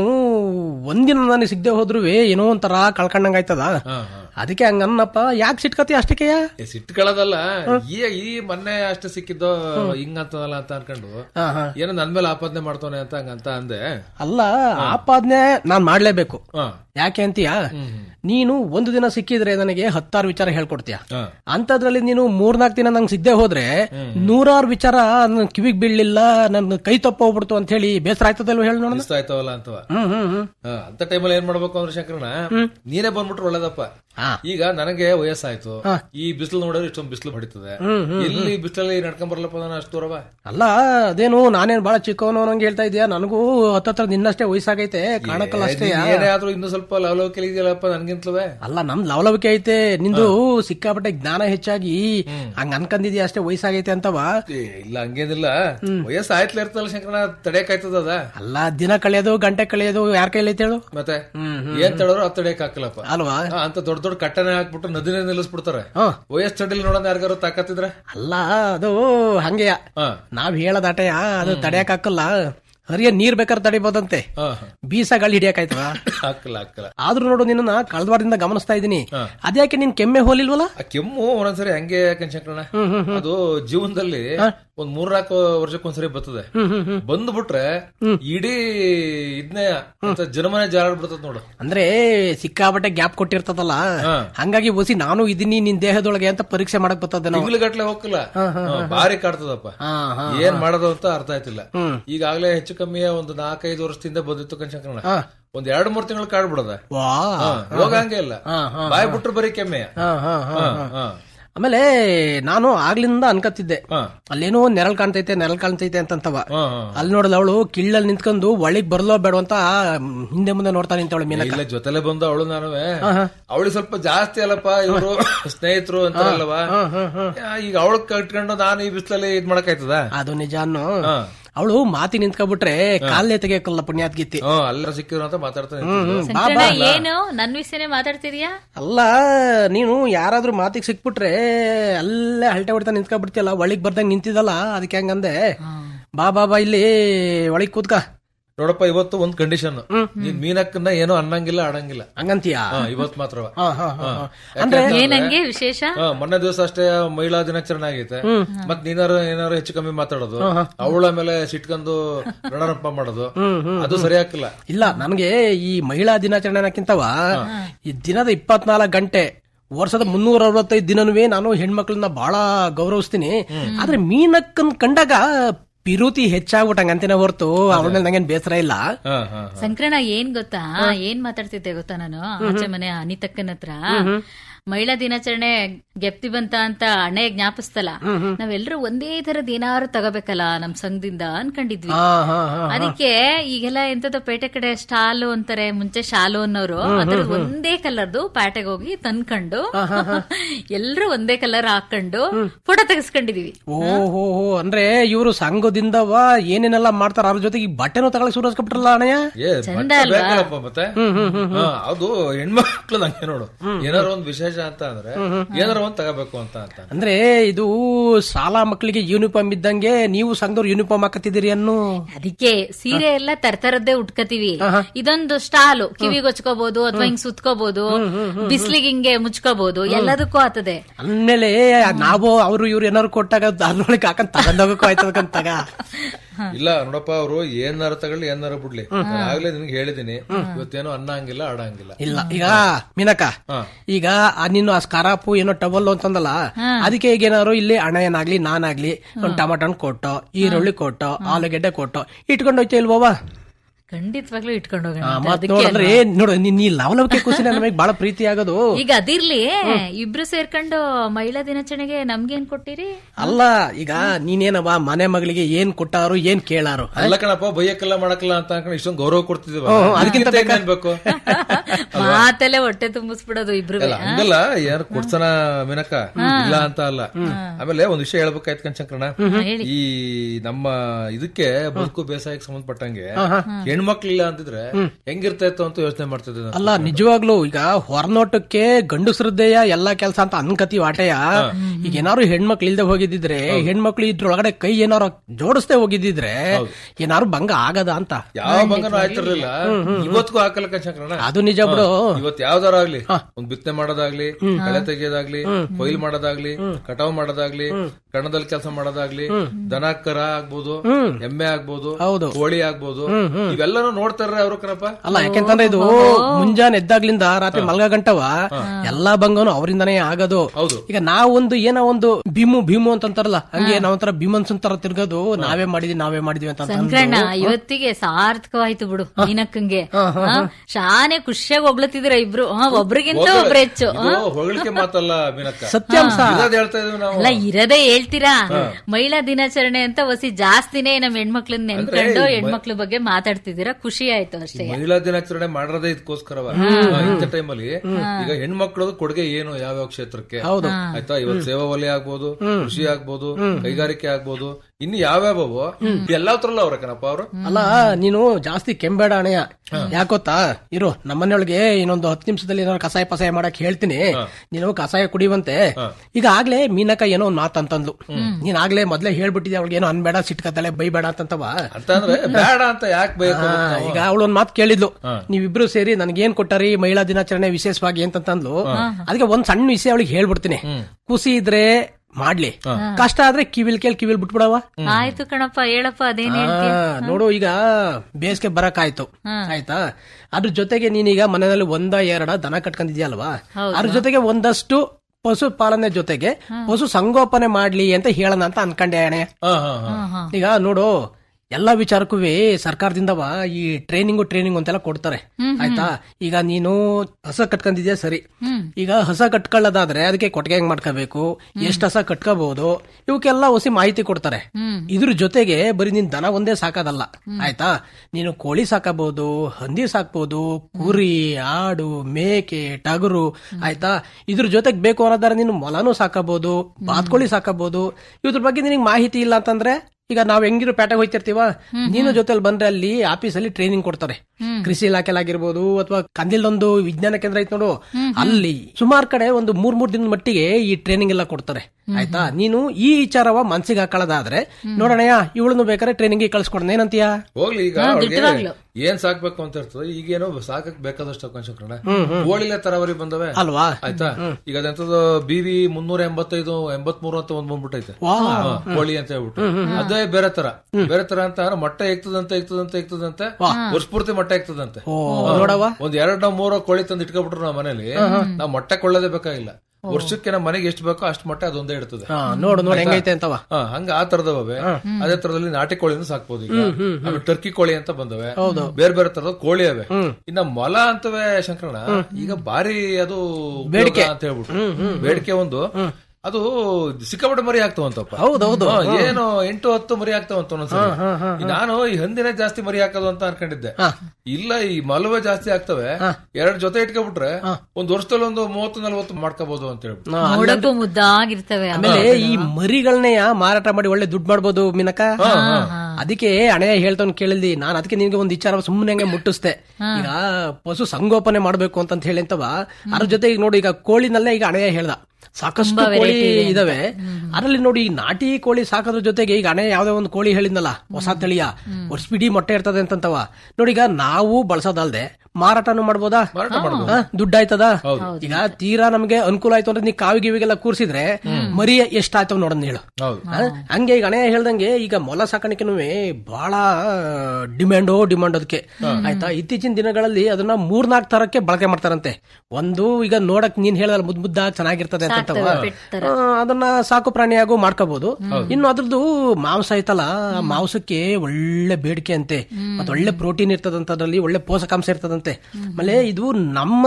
ಒಂದಿನ ನನಗೆ ಸಿಗದೆ ಹೋದ್ರು ಏನೋ ಒಂಥರ ಕಳ್ಕೊಂಡಂಗ ಆಯ್ತದ ಅದಕ್ಕೆ ಹಂಗನ್ನಪ್ಪ ಯಾಕೆ ಸಿಟ್ಕತಿ ಅಷ್ಟಕ್ಕೆ ಸಿಟ್ಕೊಳ್ಳೋದಲ್ಲ ಈ ಈ ಮೊನ್ನೆ ಅಷ್ಟೇ ಸಿಕ್ಕಿದ್ದೋ ಹಿಂಗ ಅಂತದಲ್ಲ ಅಂತ ಅನ್ಕೊಂಡು ಏನೋ ನನ್ ಮೇಲೆ ಆಪಾದನೆ ಮಾಡ್ತಾನೆ ಅಂತ ಹಂಗಂತ ಅಂದೆ ಅಲ್ಲ ಆಪಾದನೆ ನಾನ್ ಮಾಡ್ಲೇಬೇಕು ಯಾಕೆ ಅಂತೀಯ ನೀನು ಒಂದು ದಿನ ಸಿಕ್ಕಿದ್ರೆ ನನಗೆ ಹತ್ತಾರು ವಿಚಾರ ಹೇಳ್ಕೊಡ್ತೀಯ ಅಂತದ್ರಲ್ಲಿ ನೀನು ಮೂರ್ನಾಲ್ಕು ದಿನ ನಂಗೆ ಸಿಗದೆ ಹೋದ್ರೆ ನೂರಾರು ವಿಚಾರ ನನ್ ಕಿವಿಗ್ ಬೀಳ್ಲಿಲ್ಲ ನನ್ ಕೈ ತಪ್ಪ ಹೋಗ್ಬಿಡ್ತು ಅಂತ ಹೇಳಿ ಬೇಸರ ಆಯ್ತದಲ್ವ ಹೇಳಿ ನೋಡೋಣ ಇಷ್ಟ ಆಯ್ತವಲ್ಲ ಅಂತವ ಹ್ಮ್ ಹ್ಮ್ ಹ್ಮ್ ಹಾ, ಅಂತ ಟೈಮಲ್ಲಿ ಏನ್ ಮಾಡ್ಬೇಕು ಅಂದ್ರೆ ಶಂಕರಣ ನೀನೇ ಬಂದ್ಬಿಟ್ರೆ ಒಳ್ಳೇದಪ್ಪ ಈಗ ನನಗೆ ವಯಸ್ಸಾಯ್ತು ಈ ಬಿಸಿಲು ನೋಡಿದ್ರೆ ಇಷ್ಟೊಂದು ಬಿಸಿಲು ಹೊಡಿತದೆ ಹ್ಮ್, ಹ್ಮ್, ಎಲ್ಲಿ ಬಿಸಿಲಲ್ಲಿ ನಡ್ಕೊಂಡ್ ಬರ್ಲಪ್ಪ ನಾನು ಅಷ್ಟು ದೂರವ ಅಲ್ಲ ಅದೇನು ನಾನೇನ್ ಬಹಳ ಚಿಕ್ಕವನು ನಂಗೆ ಹೇಳ್ತಾ ಇದೀಯ ನನಗೂ ಹತ್ತತ್ರ ನಿನ್ನಷ್ಟೇ ವಯಸ್ಸಾಗೈತೆ ಕಾಣಕ್ಕಲ್ಲ ಅಷ್ಟೇ ನೀನ್ ಏನೇ ಆದ್ರೂ ಇನ್ನು ಸ್ವಲ್ಪ ಲವಲವಿಕೆ ಇದೆಯಲ್ಲಪ್ಪ ನನ್ಗಿಂತಲವೇ ಅಲ್ಲ ನಮ್ ಲವಲವಿಕೆ ಐತೆ ನಿಂದು ಸಿಕ್ಕಾಪಟ್ಟೆ ಜ್ಞಾನ ಹೆಚ್ಚಾಗಿ ಹಂಗ ಅನ್ಕಂದಿದ್ಯಾ ಅಷ್ಟೇ ವಯಸ್ಸಾಗೈತೆ ಅಂತವ ಏ, ಇಲ್ಲ ಹಂಗೇನಿಲ್ಲ ವಯಸ್ಸು ಆಯ್ತಲ್ಲ ಇರ್ತಲ್ಲ ಶಂಕರಣ ತಡೆಯಕ್ ಆಯ್ತದ ಅದ ಅಲ್ಲ ದಿನ ಕಳೆಯೋದು ಗಂಟೆ ಕಳೆಯೋದು ಯಾರ ಕೈಲಿ ಐತೆ ಹೇಳು ಮತ್ತೆ ಏನ್ ತಡೋರು ಅದು ತಡೆಯಕ್ ಹಾಕಲ್ಲಪ್ಪ ಅಲ್ವಾ ಹಾ, ಅಂತ ದೊಡ್ಡ ದೊಡ್ಡ ಕಟ್ಟನೆ ಹಾಕ್ಬಿಟ್ಟು ನದಿನೇ ನಿಲ್ಲಿಸ್ಬಿಡ್ತಾರೆ ವಯಸ್ಸು ತಡಿಲಿ ನೋಡೋಣ ಯಾರಿಗಾರು ತಾಕತ್ತಿದ್ರೆ ಅಲ್ಲ ಅದು ಹಂಗೆಯ ನಾವ್ ಹೇಳದಾಟೆಯ ಅದು ತಡೆಯಕ್ ಹಾಕಲ್ಲ ಹರಿಯ ನೀರ್ ಬೇಕಾದ್ರೆ ತಡಿಬೋದಂತೆ ಬೀಸಗಳು ಹಿಡಿಯಕಾಯ್ತವ ಹಾಕಲ್ಲ ಹಾಕಲ್ಲ ಆದ್ರೂ ನೋಡು ನಿನ್ನ ಕಳೆದವಾರದಿಂದ ಗಮನಿಸ್ತಾ ಇದೀನಿ ಅದ್ಯಾಕೆ ನಿನ್ ಕೆಮ್ಮೆ ಹೋಲಿಲ್ವಲ್ಲ ಆ ಕೆಮ್ಮು ಒಂದೊಂದ್ಸರಿ ಹಂಗೆ ಯಾಕಂದ್ ಶಂಕರಣ ಅದು ಜೀವನದಲ್ಲಿ ಒಂದ್ ಮೂರ್ನಾಲ್ಕು ವರ್ಷಕ್ಕೊಂದ್ಸರಿ ಬರ್ತದೆ ಬಂದ್ಬಿಟ್ರೆ ಇಡೀ ಇದನ್ನೇ ಜನಮನೆ ಜಾರಾಡ್ಬಿಡ್ತದ ನೋಡು ಅಂದ್ರೆ ಸಿಕ್ಕಾಪಟ್ಟೆ ಗ್ಯಾಪ್ ಕೊಟ್ಟಿರ್ತದಲ್ಲ ಹಂಗಾಗಿ ಒಸಿ ನಾನು ಇದೀನಿ ನಿನ್ ದೇಹದೊಳಗೆ ಅಂತ ಪರೀಕ್ಷೆ ಮಾಡಕ್ ಬರ್ತದೆ ನಾವು ತಿಂಗ್ಳುಗಟ್ಲೆ ಹೋಗಲ್ಲ ಭಾರಿ ಕಾಡ್ತದಪ್ಪ ಏನ್ ಮಾಡೋದು ಅಂತ ಅರ್ಥ ಆಯ್ತಿಲ್ಲ ಈಗಾಗ್ಲೇ ಹೆಚ್ಚು ಕಮ್ಮಿ ಒಂದು ನಾಲ್ಕೈದು ವರ್ಷದಿಂದ ಬಂದಿತ್ತು ಕಣ್ಶಂಕರಣ ಒಂದ್ ಎರಡು ಮೂರ್ ತಿಂಗಳು ಕಾಡ್ಬಿಡದ ವಾ ಹೋಗಂಗೆ ಇಲ್ಲ ಬಾಯ್ ಬಿಟ್ರು ಬರೀ ಕೆಮ್ಮೆ ಹಾ, ಹಾ, ಹಾ, ಹಾ. ಆಮೇಲೆ ನಾನು ಆಗ್ಲಿಂದ ಅನ್ಕತ್ತಿದ್ದೆ ಅಲ್ಲೇನೋ ನೆರಳು ಕಾಣ್ತೈತೆ ನೆರಳು ಕಾಣ್ತೈತೆ ಅಂತಂತವ ಅಲ್ಲಿ ನೋಡಲ್ಲ ಅವಳು ಕಿಳ್ಳಲ್ಲಿ ನಿಂತ್ಕೊಂಡು ಒಳಗ್ ಬರ್ಲೋ ಬೇಡ ಅಂತ ಮ್, ಹಿಂದೆ ಮುಂದೆ ನೋಡ್ತಾ ನಿಂತವಳು ಮೀನಕ್ಕ ಇಲ್ಲ ಜೊತೆಲೆ ಬಂದು ಅವಳು ನಾನು ಅವಳು ಸ್ವಲ್ಪ ಜಾಸ್ತಿ ಅಲ್ಲಪ್ಪ ಇವರು ಸ್ನೇಹಿತರು ಅಂತಾರಲ್ವ ಈಗ ಅವಳು ಕಟ್ಕೊಂಡು ನಾನು ಈ ಬಿಸಿಲಲ್ಲಿ ಇದ್ ಮಾಡಕ್ಕಾಯ್ತದ ಅದು ನಿಜ ಅನ್ನೋ ಅವಳು ಮಾತಿ ನಿಂತ್ಕೊಬಿಟ್ರೆ ಕಾಲೇ ತೆಗಿಯಕ್ಕಲ್ಲ ಪುಣ್ಯಾತ್ಗಿತ್ತಿ ಹ್ಮ್ ಅಲ್ಲ ಸಿಕ್ಕಿದ್ರು ಅಂತ ಮಾತಾಡ್ತಾನೆ ಹ್ಮ್, ಹ್ಮ್. ಬಾ, ಸಂಕಟ ಬಾ. ಏನು ನನ್ ವಿಷಯನೇ ಮಾತಾಡ್ತಿದ್ಯಾ ಅಲ್ಲ ನೀನು ಯಾರಾದ್ರೂ ಮಾತಿಗೆ ಸಿಕ್ಬಿಟ್ರೆ ಅಲ್ಲೇ ಹಲ್ಟೆ ಹೊಡಿತಾ ನಿಂತ್ಕೊಬಿಡ್ತಿಯಲ್ಲ ಒಳಗ್ ಬರ್ದಂಗ್ ನಿಂತಿದಲ್ಲ ಅದಕ್ಕೆ ಹಂಗಂದೆ ಬಾ ಬಾ ಬಾ ಇಲ್ಲಿ ಒಳಗ್ ಕೂತ್ಕ ನೋಡಪ್ಪ ಇವತ್ತು ಒಂದ್ ಕಂಡೀಷನ್ ನೀನ್ ಮೀನಕ್ಕನ್ನ ಏನೋ ಅನ್ನಂಗಿಲ್ಲ ಆಡಂಗಿಲ್ಲ ಹಂಗಂತೀಯಾ ಹಾ, ಇವತ್ ಮಾತ್ರ ಹಾ, ಹಾ, ಹಾ, ಹಾ. ಅಂದ್ರೆ ಏನಂಗೆ ವಿಶೇಷ ಮೊನ್ನೆ ದಿವಸ ಅಷ್ಟೇ ಮಹಿಳಾ ದಿನಾಚರಣೆ ಆಗೈತೆ ಮತ್ ನೀನಾರು ಏನಾರು ಹೆಚ್ಚು ಕಮ್ಮಿ ಮಾತಾಡೋದು ಹಾ, ಹಾ. ಅವಳ ಮೇಲೆ ಸಿಟ್ಕೊಂಡು ರಣರಂಪ ಮಾಡೋದು ಅದು ಸರಿ ಹಾಕಿಲ್ಲ ಇಲ್ಲ ನನಗೆ ಈ ಮಹಿಳಾ ದಿನಾಚರಣೆ ಅನ್ನಕ್ಕಿಂತವ ಈ ದಿನದ ಇಪ್ಪತ್ನಾಲ್ಕು ಗಂಟೆ ವರ್ಷದ ಮುನ್ನೂರ ಅರವತ್ತೈದು ದಿನನುವೆ ನಾನು ಹೆಣ್ಮಕ್ಳನ್ನ ಬಹಳ ಗೌರವಿಸ್ತೀನಿ ಆದ್ರೆ ಮೀನಕ್ಕನ್ ಕಂಡಾಗ ಪಿರುತಿ ಹೆಚ್ಚಾಗ್ಬಿಟ್ಟಂಗ ಅಂತಿನ ಹೊರ್ತು ಅವಳ ಮೇಲೆ ನಂಗೇನ್ ಬೇಸರ ಇಲ್ಲ ಸಂಕ್ರಣ ಏನ್ ಗೊತ್ತಾ ಏನ್ ಮಾತಾಡ್ತಿದ್ದೆ ಗೊತ್ತಾ ನಾನು ಆಚೆ ಮನೆ ಅನಿತಕ್ಕನ ಹತ್ರ ಮಹಿಳಾ ದಿನಾಚರಣೆ ಗೆಪ್ತಿ ಬಂತ ಅಂತ ಅಣ್ಣೆ ಜ್ಞಾಪಿಸ್ತಲ್ಲ ನಾವೆಲ್ಲರೂ ಒಂದೇ ತರದ್ ಏನಾರು ತಗೋಬೇಕಲ್ಲ ನಮ್ ಸಂಘದಿಂದ ಅನ್ಕೊಂಡಿದ್ವಿ ಹಾ, ಹಾ, ಹಾ, ಹಾ. ಅದಕ್ಕೆ ಈಗೆಲ್ಲ ಎಂತದ ಪೇಟೆ ಕಡೆ ಸ್ಟಾಲು ಅಂತಾರೆ ಮುಂಚೆ ಶಾಲು ಅನ್ನೋರು ಅದ್ರ ಒಂದೇ ಕಲರ್ದು ಪ್ಯಾಟೆಗೆ ಹೋಗಿ ತಂದ್ಕೊಂಡು ಎಲ್ರು ಒಂದೇ ಕಲರ್ ಹಾಕೊಂಡು ಫೋಟೋ ತೆಗೆಸ್ಕೊಂಡಿದೀವಿ ಓಹೋ ಅಂದ್ರೆ ಇವರು ಸಂಘದಿಂದವ ಏನೇನೆಲ್ಲ ಮಾಡ್ತಾರ ಅದ್ರ ಜೊತೆಗೆ ಈ ಬಟ್ಟೆನೂ ತಗೊಳಕ್ ಸುರಸ್ಕೊಬಿಟ್ರಲ್ಲ ಅಣ್ಣಯ್ಯ ಏ ಚಂದ ಬಟ್ಟೆ ಅಲ್ವಾ? ಬೇಕಲ್ಲಪ್ಪ ಮತ್ತೆ ಹ್ಮ್, ಹ್ಮ್, ಹ್ಮ್, ಹ್ಮ್. ಹಾ, ಅದು ಹೆಣ್ಮಕ್ಳು ನಂಗೆ ನೋಡು ಏನಾರು ಒಂದ್ ವಿಶೇಷ ಅಂತ ಅಂದ್ರೆ ಏನಾರು ಒಂದ್ ತಗೋಬೇಕು ಅಂತ ಅಂತ ಅಂದ್ರೆ ಇದು ಶಾಲಾ ಮಕ್ಕಳಿಗೆ ಯೂನಿಫಾರ್ಮ್ ಇದ್ದಂಗೆ ನೀವು ಸಂಘದವ್ರು ಯೂನಿಫಾರ್ಮ್ ಹಾಕತ್ತಿದ್ದೀರಿ ಅನ್ನೋ ಅದಕ್ಕೆ ಸೀರೆ ಎಲ್ಲ ತರ್ತರದ್ದೇ ಉಟ್ಕತೀವಿ ಇದೊಂದು ಸ್ಟಾಲು ಕಿವಿಗೆ ಹೊಚ್ಕೋಬಹುದು ಅಥವಾ ಹಿಂಗ್ ಸುತ್ಕೋಬಹುದು ಬಿಸ್ಲಿಗೆ ಹಿಂಗೆ ಮುಚ್ಕೋಬಹುದು ಎಲ್ಲದಕ್ಕೂ ಆತದೆ ಅಂದ್ಮೇಲೆ ನಾವು ಅವರು ಇವ್ರು ಏನಾರು ಕೊಟ್ಟಾಗ ಅದ್ರೊಳಗೆ ಹಾಕೊಂಡ್ ತಗೊಂಡೋಗಕ್ಕೂ ಆಯ್ತದಕ್ಕಂತಾಗ ಇಲ್ಲ ನೋಡಪ್ಪ ಅವರು ಏನಾರ ತಗೊಳ್ಳಿ ಏನಾರ ಬಿಡ್ಲಿ ಆಗ್ಲೇ ನಿನ್ಗೆ ಹೇಳಿದೀನಿ ಇವತ್ತೇನೋ ಅನ್ನ ಹಂಗಿಲ್ಲ ಆಡಂಗಿಲ್ಲ ಇಲ್ಲ ಈಗ ಮೀನಕ್ಕ ಈಗ ಆ ನೀನು ಆ ಸ್ಕಾರಾಪು ಏನೋ ಟವಲ್ ಅಂತಂದಲ್ಲ ಅದಕ್ಕೆ ಈಗ ಏನಾದ್ರು ಇಲ್ಲಿ ಹಣ ಏನಾಗ್ಲಿ ನಾನಾಗ್ಲಿ ಒಂದ್ ಟಮಾಟೊ ಹಣ್ಣ್ ಕೊಟ್ಟೋ ಈರುಳ್ಳಿ ಕೊಟ್ಟೋ ಆಲೂಗೆಡ್ಡೆ ಕೊಟ್ಟೋ ಇಟ್ಕೊಂಡು ಹೋಯ್ತಾ ಇಲ್ವವ ಖಂಡಿತವಾಗ್ಲೂ ಇಟ್ಕೊಂಡು ಹೋಗೋಣ ಆ, ಅಂತ. ಮತ್ ಅದಕ್ಕೆ ನೋಡಿದ್ರೆ ಅಲ್ವಾ? ನೋಡು ನೀನ್ ಈ ಲವಲವಿಕೆ ಖುಷಿನ ನಮಗೆ ಬಹಳ ಪ್ರೀತಿ ಆಗೋದು ಈಗ ಅದಿರ್ಲಿ ಇಬ್ರು ಸೇರ್ಕೊಂಡು ಮಹಿಳಾ ದಿನಾಚರಣೆಗೆ ನಮ್ಗೇನ್ ಕೊಟ್ಟಿರಿ ಅಲ್ಲ ಈಗ ನೀನೇನವ ಮನೆ ಮಗಳಿಗೆ ಏನ್ ಕೊಟ್ಟಾರು ಏನ್ ಕೇಳಾರು ಅಲ್ಲ ಕಣಪ್ಪ ಬೈಯಕ್ಕೆಲ್ಲ ಮಾಡಕ್ಕಲ್ಲ ಅಂತ ಅನ್ಕೊಂಡು ಇಷ್ಟೊಂದು ಗೌರವ ಕೊಡ್ತಿದೀವ ಹ್ಮ್, ಅದಕ್ಕಿಂತ ಅದಕ್ಕಿಂತ ಏನ್ ಬೇಕು ಮಾತಲ್ಲೇ ಹೊಟ್ಟೆ ತುಂಬಿಸ್ಬಿಡೋದು ಇಬ್ರು ಅಲ್ಲ ಹಂಗಲ್ಲ ಯಾರು ಕೊಡ್ಸನ ಮಿನಕ ಇಲ್ಲ ಅಂತ ಅಲ್ಲ ಆಮೇಲೆ ಒಂದ್ ವಿಷಯ ಹೇಳ್ಬೇಕಾಯ್ತು ಕಣ್ಚಂಕ್ರಣ ಈ ನಮ್ಮ ಇದಕ್ಕೆ ಬದುಕು ಬೇಸಾಯಕ್ಕೆ ಸಂಬಂಧಪಟ್ಟಂಗೆ ಹೆಣ್ಮಕ್ಳಿಲ್ಲ ಅಂತಿದ್ರೆ ಹೆಂಗಿರ್ತಾ ಇತ್ತು ಅಂತ ಯೋಚನೆ ಮಾಡ್ತಿದ್ದೆ ನಾನು. ಅಲ್ಲ ನಿಜವಾಗ್ಲು ಈಗ ಹೊರನೋಟಕ್ಕೆ ಗಂಡಸ್ರದ್ದೇಯ ಎಲ್ಲಾ ಕೆಲಸ ಅಂತ ಅನ್ಕತಿ ವಾಟೆಯ ಈಗ ಏನಾರು ಹೆಣ್ಮಕ್ಳು ಇಲ್ದೆ ಹೋಗಿದ್ದಿದ್ರೆ ಹೆಣ್ಮಕ್ಳು ಇದ್ರೊಳಗಡೆ ಕೈ ಏನಾರು ಜೋಡಿಸ್ದೆ ಹೋಗಿದ್ದಿದ್ರೆ ಏನಾರು ಭಂಗ ಆಗದ ಅಂತ ಯಾವ ಭಂಗನೂ ಆಯ್ತಿರ್ಲಿಲ್ಲ ಇವತ್ತಿಗೂ ಹಾಕಲ್ಲ ಕಣ್ಚಂಕ್ರಣ ಅದು ನಿಜ ಬಿಡು ಇವತ್ ಯಾವ್ದಾರ ಆಗ್ಲಿ ಒಂದ್ ಬಿತ್ತನೆ ಮಾಡೋದಾಗ್ಲಿ ಕಳೆ ತೆಗಿಯೋದಾಗ್ಲಿ ಕೊಯ್ಲು ಮಾಡೋದಾಗ್ಲಿ ಕಟಾವ್ ಮಾಡೋದಾಗ್ಲಿ ಕಣದಲ್ಲಿ ಕೆಲಸ ಮಾಡೋದಾಗ್ಲಿ ದನ ಕರ ಆಗ್ಬೋದು ಎಮ್ಮೆ ಆಗ್ಬೋದು ಹೌದು. ಕೋಳಿ ಆಗ್ಬೋದು ಇವೆಲ್ಲನೂ ನೋಡ್ತಾರ್ರೆ ಅವ್ರು ಕಣಪ್ಪ ಅಲ್ಲ ಯಾಕೆಂತಂದ್ರೆ ಇದು ಮುಂಜಾನೆ ಎದ್ದಾಗ್ಲಿಂದ ರಾತ್ರಿ ಮಲ್ಗ ಗಂಟವ ಎಲ್ಲಾ ಭಂಗನು ಅವರಿಂದನೇ ಆಗೋದು ಹೌದು. ಈಗ ನಾವೊಂದು ಏನೋ ಒಂದು ಭೀಮು ಭೀಮು ಅಂತಂತಾರಲ್ಲ ಹಂಗೆ ನಾವೊಂಥರ ಭೀಮನ್ಸ್ ತರ ತಿರ್ಗೋದು ನಾವೇ ಮಾಡಿದ್ವಿ ನಾವೇ ಮಾಡಿದ್ವಿ ಅಂತ ಅಂದು. ಸಂಕ್ರಣ್ಣ ಇವತ್ತಿಗೆ ಸಾರ್ಥಕವಾಯ್ತು ಬಿಡು ಮೀನಕ್ಕಂಗೆ ಹಾ, ಶಾನೆ ಖುಷಿಯಾಗಿ ಹೊಗ್ಲತ್ತಿದ್ರ ಇಬ್ರು ಹಾ, ಒಬ್ರಿಗಿಂತ ಒಬ್ರು ಹೆಚ್ಚು ಹಾ. ಇದು ಹೊಗಳಿಕೆ ಮಾತಲ್ಲ ಮೀನಕ್ಕ ಸತ್ಯಾಂಶ ಇರೋದ್ ಹೇಳ್ತಾ ಇದೀವಿ ನಾವು ಅಲ್ಲ ಇರದೇ ಹೇಳ್ತೀರಾ ಮಹಿಳಾ ದಿನಾಚರಣೆ ಅಂತ ಹೊಸಿ ಜಾಸ್ತಿನೇ ನಮ್ ಹೆಣ್ಮಕ್ಳನ್ನ ನೆನ್ಕೊಂಡು ಹೆಣ್ಮಕ್ಳ ಬಗ್ಗೆ ಮಾತಾಡ್ತಿದ್ದೀರಾ ಖುಷಿ ಆಯ್ತು ಅಷ್ಟೇ ಮಹಿಳಾ ದಿನಾಚರಣೆ ಮಾಡೋದೇ ಇದಕ್ಕೋಸ್ಕರವ ಇಂಥ ಟೈಮಲ್ಲಿ ಈಗ ಹೆಣ್ಮಕ್ಳದು ಕೊಡುಗೆ ಏನು ಯಾವ್ಯಾವ ಕ್ಷೇತ್ರಕ್ಕೆ ಹೌದು. ಆಯ್ತಾ ಇವತ್ತು ಸೇವಾ ವಲಯ ಆಗ್ಬೋದು ಕೃಷಿ ಆಗ್ಬೋದು ಕೈಗಾರಿಕೆ ಆಗ್ಬೋದು ಇನ್ನು ಯಾವ್ಯಾವೋ ಎಲ್ಲಾ ಹತ್ರಲ್ಲ ಅವ್ರ ಕಣಪ್ಪ ಅವರು ಅಲ್ಲ ನೀನು ಜಾಸ್ತಿ ಕೆಂಬೇಡ ಅಣೆಯ ಯಾಕೊತ್ತಾ ಇರು ನಮ್ಮನೆಯೊಳಗೆ ಇನ್ನೊಂದು ಹತ್ತು ನಿಮಿಷದಲ್ಲಿ ಏನಾದ್ರು ಕಸಾಯ ಪಸಾಯ ಮಾಡಕ್ ಹೇಳ್ತೀನಿ ನೀನು ಕಸಾಯ ಕುಡಿಯುವಂತೆ ಈಗ ಆಗ್ಲೇ ಮೀನಕ್ಕ ಏನೋ ಒಂದ್ ಮಾತು ಅಂತಂದ್ಲು ನೀನ್ ಆಗ್ಲೇ ಮೊದ್ಲೇ ಹೇಳ್ಬಿಟ್ಟಿದ್ದೆ ಅವಳಿಗೆ ಏನೋ ಅನ್ಬೇಡ ಸಿಟ್ಕತ್ತಲೆ ಬೈಬೇಡ ಅಂತಂತವ ಅಂತಂದ್ರೆ ಬೇಡ ಅಂತ ಯಾಕೆ ಬೇಕು ಆ, ಈಗ ಅವಳು ಒಂದ್ ಮಾತು ಕೇಳಿದ್ಲು ನೀವಿಬ್ರು ಸೇರಿ ನನ್ಗೇನ್ ಕೊಟ್ಟಾರಿ ಮಹಿಳಾ ದಿನಾಚರಣೆ ವಿಶೇಷವಾಗಿ ಅಂತಂದ್ಲು ಅದಕ್ಕೆ ಒಂದ್ ಸಣ್ಣ ವಿಷಯ ಅವಳಿಗೆ ಹೇಳ್ಬಿಡ್ತೀನಿ ಖುಷಿ ಇದ್ರೆ ಮಾಡ್ಲಿ ಕಷ್ಟ ಆದ್ರೆ ಕಿವಿಲ್ ಕೇಳಿ ಕಿವಿಲ್ ಬಿಟ್ಬಿಡವ ಆಯ್ತು ಕಣಪ್ಪ ಹೇಳಪ್ಪ ಅದೇನ್ ಹೇಳ್ತೀಯ ಆ, ನೋಡು ಈಗ ಬೇಸಿಗೆ ಬರಕಾಯ್ತು ಆಯ್ತಾ ಅದ್ರ ಜೊತೆಗೆ ನೀನೀಗ ಮನೆಯಲ್ಲಿ ಒಂದ ಎರಡ ದನ ಕಟ್ಕೊಂಡಿದ್ಯಲ್ವಾ ಅದ್ರ ಜೊತೆಗೆ ಒಂದಷ್ಟು ಪಶು ಪಾಲನೆ ಜೊತೆಗೆ ಪಶು ಸಂಗೋಪನೆ ಮಾಡ್ಲಿ ಅಂತ ಹೇಳೋಣ ಅಂತ ಅನ್ಕೊಂಡೆ ಅಣೆ ಈಗ ನೋಡು ಎಲ್ಲಾ ವಿಚಾರಕ್ಕೂ ಸರ್ಕಾರದಿಂದವ ಈ ಟ್ರೈನಿಂಗು ಟ್ರೈನಿಂಗ್ ಅಂತೆಲ್ಲ ಕೊಡ್ತಾರೆ ಆಯ್ತಾ ಈಗ ನೀನು ಹಸ ಕಟ್ಕೊಂಡಿದ್ಯಾ ಸರಿ ಈಗ ಹಸ ಕಟ್ಕೊಳ್ಳೋದಾದ್ರೆ ಅದಕ್ಕೆ ಕೊಟ್ಟಿಗೆ ಹೆಂಗ್ ಮಾಡ್ಕೋಬೇಕು ಎಷ್ಟ್ ಹಸ ಕಟ್ಕೋಬಹುದು ಇವಕ್ಕೆಲ್ಲ ಹೊಸಿ ಮಾಹಿತಿ ಕೊಡ್ತಾರೆ ಇದ್ರ ಜೊತೆಗೆ ಬರೀ ನೀನ್ ದನ ಒಂದೇ ಸಾಕೋದಲ್ಲ ಆಯ್ತಾ ನೀನು ಕೋಳಿ ಸಾಕಬಹುದು ಹಂದಿ ಸಾಕ್ಬೋದು ಕುರಿ ಆಡು ಮೇಕೆ ಟಗರು ಆಯ್ತಾ ಇದ್ರ ಜೊತೆಗೆ ಬೇಕು ಅನ್ನೋದಾದ್ರೆ ನೀನು ಮೊಲನೂ ಸಾಕಬಹುದು ಬಾತ್ಕೋಳಿ ಸಾಕಬಹುದು ಇದ್ರ ಬಗ್ಗೆ ನಿನಗೆ ಮಾಹಿತಿ ಇಲ್ಲ ಅಂತಂದ್ರೆ ಈಗ ನಾವ್ ಹೆಂಗಿರೋ ಪೇಟೆಗೆ ಹೋಯ್ತಿರ್ತೀವ ನೀನು ಜೊತೆಲಿ ಬಂದ್ರೆ ಅಲ್ಲಿ ಆಫೀಸಲ್ಲಿ ಟ್ರೈನಿಂಗ್ ಕೊಡ್ತಾರೆ ಕೃಷಿ ಇಲಾಖೆಲಾಗಿರ್ಬೋದು ಅಥವಾ ಕಂದಿಲ್ದೊಂದು ವಿಜ್ಞಾನ ಕೇಂದ್ರ ಐತ್ ನೋಡು ಅಲ್ಲಿ ಸುಮಾರು ಕಡೆ ಒಂದು ಮೂರ್ ಮೂರ್ ದಿನದ ಮಟ್ಟಿಗೆ ಈ ಟ್ರೈನಿಂಗ್ ಎಲ್ಲ ಕೊಡ್ತಾರೆ ಆಯ್ತಾ ನೀನು ಈ ವಿಚಾರವ ಮನ್ಸಿಗೆ ಹಾಕೊಳ್ಳೋದಾದ್ರೆ ನೋಡೋಣಯ್ಯ ಇವಳನ್ನು ಬೇಕಾದ್ರೆ ಟ್ರೈನಿಂಗ್ ಕಳ್ಸ್ಕೊಡೋಣ ಏನಂತೀಯ ಹೋಗ್ಲಿ ಈಗ ಹಾ, ಅವ್ಳಿಗೆ ದಿಟ್ಟವಾಗ್ಲು. ಏನ್ ಸಾಕ್ಬೇಕು ಅಂತ ಇರ್ತದೆ ಈಗೇನೋ ಸಾಕಕ್ ಬೇಕಾದಷ್ಟು ಅನ್ಸಕ್ರಣ ಹ್ಮ್, ಹ್ಮ್. ಕೋಳಿಲೆ ತರಾವರಿ ಬಂದವೆ ಅಲ್ವಾ? ಆಯ್ತಾ ಈಗ ಅದೆಂತದ್ದು ಬಿವಿ ಮುನ್ನೂರ ಎಂಬತ್ತೈದು ಎಂಬತ್ ಮೂರು ಅಂತ ಒಂದ್ ಬಂದ್ಬಿಟ್ಟೈತೆ ವಾ. ಹಾ, ಕೋಳಿ ಅಂತ ಹೇಳ್ಬಿಟ್ಟು ಹ್ಮ್, ಹ್ಮ್, ಹ್ಮ್. ಅದೇ ಬೇರೆ ತರ ಬೇರೆ ತರ ಅಂತ ಅಂದ್ರೆ ಮೊಟ್ಟೆ ಇಕ್ತದಂತೆ ಇಕ್ತದಂತೆ ಇಕ್ತದಂತೆ ವರ್ಷ ಪೂರ್ತಿ ಮೊಟ್ಟೆ ಇಕ್ತದಂತೆ ಓ, ಹಾ. ನೋಡವ್ವ. ಒಂದ್ ಎರಡ್ ಮೂರೋ ಕೋಳಿ ತಂದು ಇಟ್ಕೊಬಿಟ್ರು ನಾವು ಮನೇಲಿ ನಾವು ಮೊಟ್ಟೆ ಕೊಳ್ಳೋದೇ ಬೇಕಾಗಿಲ್ಲ ವರ್ಷಕ್ಕೆ ನಮ್ಮ ಮನೆಗೆ ಎಷ್ಟು ಬೇಕೋ ಅಷ್ಟು ಮೊಟ್ಟೆ ಅದೊಂದೇ ಇಡ್ತದೆ ಹಾ, ನೋಡು, ನೋಡು ಆಯ್ತಾ? ಹೆಂಗೈತೆ ಅಂತವ. ಹಾ, ಹಂಗ ಆ ತರದವೇ ಅದೇ ತರದಲ್ಲಿ ನಾಟಿ ಕೋಳಿನೂ ಸಾಕ್ಬೋದು ಈಗ ಹ್ಮ್, ಹ್ಮ್, ಹ್ಮ್. ಆಮೇಲೆ ಟರ್ಕಿ ಕೋಳಿ ಅಂತ ಬಂದವೆ ಹೌದು. ಬೇರೆ ಬೇರೆ ತರದ ಕೋಳಿ ಅವೆ ಇನ್ನ ಮೊಲ ಅಂತವೇ ಶಂಕರಣ ಈಗ ಬಾರಿ ಅದು ಉಪಯೋಗ ಬೇಡಿಕೆ. ಅಂತ ಹೇಳ್ಬಿಟ್ಟು ಹ್ಮ್, ಹ್ಮ್, ಬೇಡಿಕೆ ಒಂದು ಅದು ಸಿಕ್ಕಾಪಟ್ಟೆ ಮರಿ ಆಗ್ತಾವಂತಪ್ಪ ಹೌದೌದು. ಹಾ, ಹ್ಮ್. ಏನು ಎಂಟು ಹತ್ತು ಮರಿ ಆಗ್ತಾವಂತ ಒಂದೊಂದ್ಸರಿ ಹಾ, ಹಾ, ಹಾ, ಈ ನಾನು ಈ ಹಂದಿನೇ ಜಾಸ್ತಿ ಮರಿ ಹಾಕೋದು ಅಂತ ಅನ್ಕೊಂಡಿದ್ದೆ ಇಲ್ಲ ಈ ಮಲುವೆ ಜಾಸ್ತಿ ಆಗ್ತವೆ ಎರಡ್ ಜೊತೆ ಇಟ್ಕೊಬಿಟ್ರೆ ಒಂದ್ ವರ್ಷದಲ್ಲಿ ಒಂದು ಮೂವತ್ತು ನಲ್ವತ್ತು ಮಾಡ್ಕೋಬಹುದು ಅಂತ ಹೇಳ್ಬಿಟ್ಟು ಹಾ, ಅಲ್ಲಂದ್ರೆ- ನೋಡಕ್ಕೂ ಮುದ್ದಾಗಿರ್ತವೆ ಆಮೇಲೆ ಈ ಮರಿಗಳನ್ನೇ ಮಾರಾಟ ಮಾಡಿ ಒಳ್ಳೆ ದುಡ್ಡು ಮಾಡ್ಬೋದು ಮಿನಕ ಅದಕ್ಕೆ ಹಣೆ ಹೇಳ್ತಾವ್ ಕೇಳಿದ್ದಿ ನಾನು ಅದಕ್ಕೆ ನಿನ್ಗೆ ಒಂದು ವಿಚಾರ ಸುಮ್ಮನೆ ಹಂಗೆ ಮುಟ್ಟಿಸ್ದೆ ಈಗ ಪಶು ಸಂಗೋಪನೆ ಮಾಡ್ಬೇಕು ಅಂತ ಹೇಳಿ ಅಂತವ ಅದ್ರ ಜೊತೆ ಈಗ ನೋಡಿ ಈಗ ಕೋಳಿನಲ್ಲೇ ಈಗ ಹಣೆಯ ಹೇಳ್ದ ಸಾಕಷ್ಟು ತುಂಬಾ ಕೋಳಿ variety ಇದೆ ಅಂತ. ಇದಾವೆ ಅದರಲ್ಲಿ ನೋಡಿ ಈ ನಾಟಿ ಕೋಳಿ ಸಾಕೋದ್ರ ಜೊತೆಗೆ ಈಗ ಹಣೆ ಯಾವ್ದೋ ಒಂದು ಕೋಳಿ ಹೇಳಿದ್ನಲ್ಲ ಹೊಸ ತಳಿಯ ವರ್ಷವಿಡೀ ಮೊಟ್ಟೆ ಇರ್ತದೆ ಅಂತಂತವ ನೋಡಿ ಈಗ ನಾವು ಬಳಸೋದಲ್ದೆ ಮಾರಾಟನು ಮಾಡ್ಬೋದಾ ಹಾ, ದುಡ್ಡು ಆಯ್ತದ ಈಗ ತೀರಾ ನಮ್ಗೆ ಅನುಕೂಲ ಆಯ್ತು ಅಂದ್ರೆ ನೀ ಕಾವಿ ಗಿವಿಗೆಲ್ಲ ಕೂರ್ಸಿದ್ರೆ ಮರಿ ಎಷ್ಟಾಯ್ತವ ನೋಡೋದ್ ಹೇಳು ಹಾ? ಹಂಗೆ ಈಗ ಹಣೆ ಹೇಳ್ದಂಗೆ ಈಗ ಮೊಲ ಸಾಕಾಣಿಕೆನೂ ಬಹಳ ಡಿಮ್ಯಾಂಡು ಡಿಮಾಂಡ್ ಅದಕ್ಕೆ ಆಯ್ತಾ ಇತ್ತೀಚಿನ ದಿನಗಳಲ್ಲಿ ಅದನ್ನ ಮೂರ್ನಾಲ್ಕು ತರಕ್ಕೆ ಬಳಕೆ ಮಾಡ್ತಾರಂತೆ ಒಂದು ಈಗ ನೋಡಕ್ ನೀನ್ ಹೇಳಲ್ಲ ಮುದ್ ಮುದ್ದ ಚೆನ್ನಾಗಿರ್ತದೆ ಅಂತಂತವ ಸಾಕ್ತವೆ, pet ತರ. ಆ, ಅದನ್ನ ಸಾಕು ಪ್ರಾಣಿಯಾಗೂ ಮಾಡ್ಕೋಬಹುದು ಇನ್ನು ಅದ್ರದ್ದು ಮಾಂಸ ಐತಲ್ಲ ಆ ಮಾಂಸಕ್ಕೆ ಒಳ್ಳೆ ಬೇಡಿಕೆ ಅಂತೆ ಮತ್ತೆ ಒಳ್ಳೆ ಪ್ರೋಟೀನ್ ಇರ್ತದಂತ ಅದ್ರಲ್ಲಿ ಒಳ್ಳೆ ಪೋಷಕಾಂಶ ಇರ್ತದಂತೆ ಆಮೇಲೆ ಇದು ನಮ್ಮ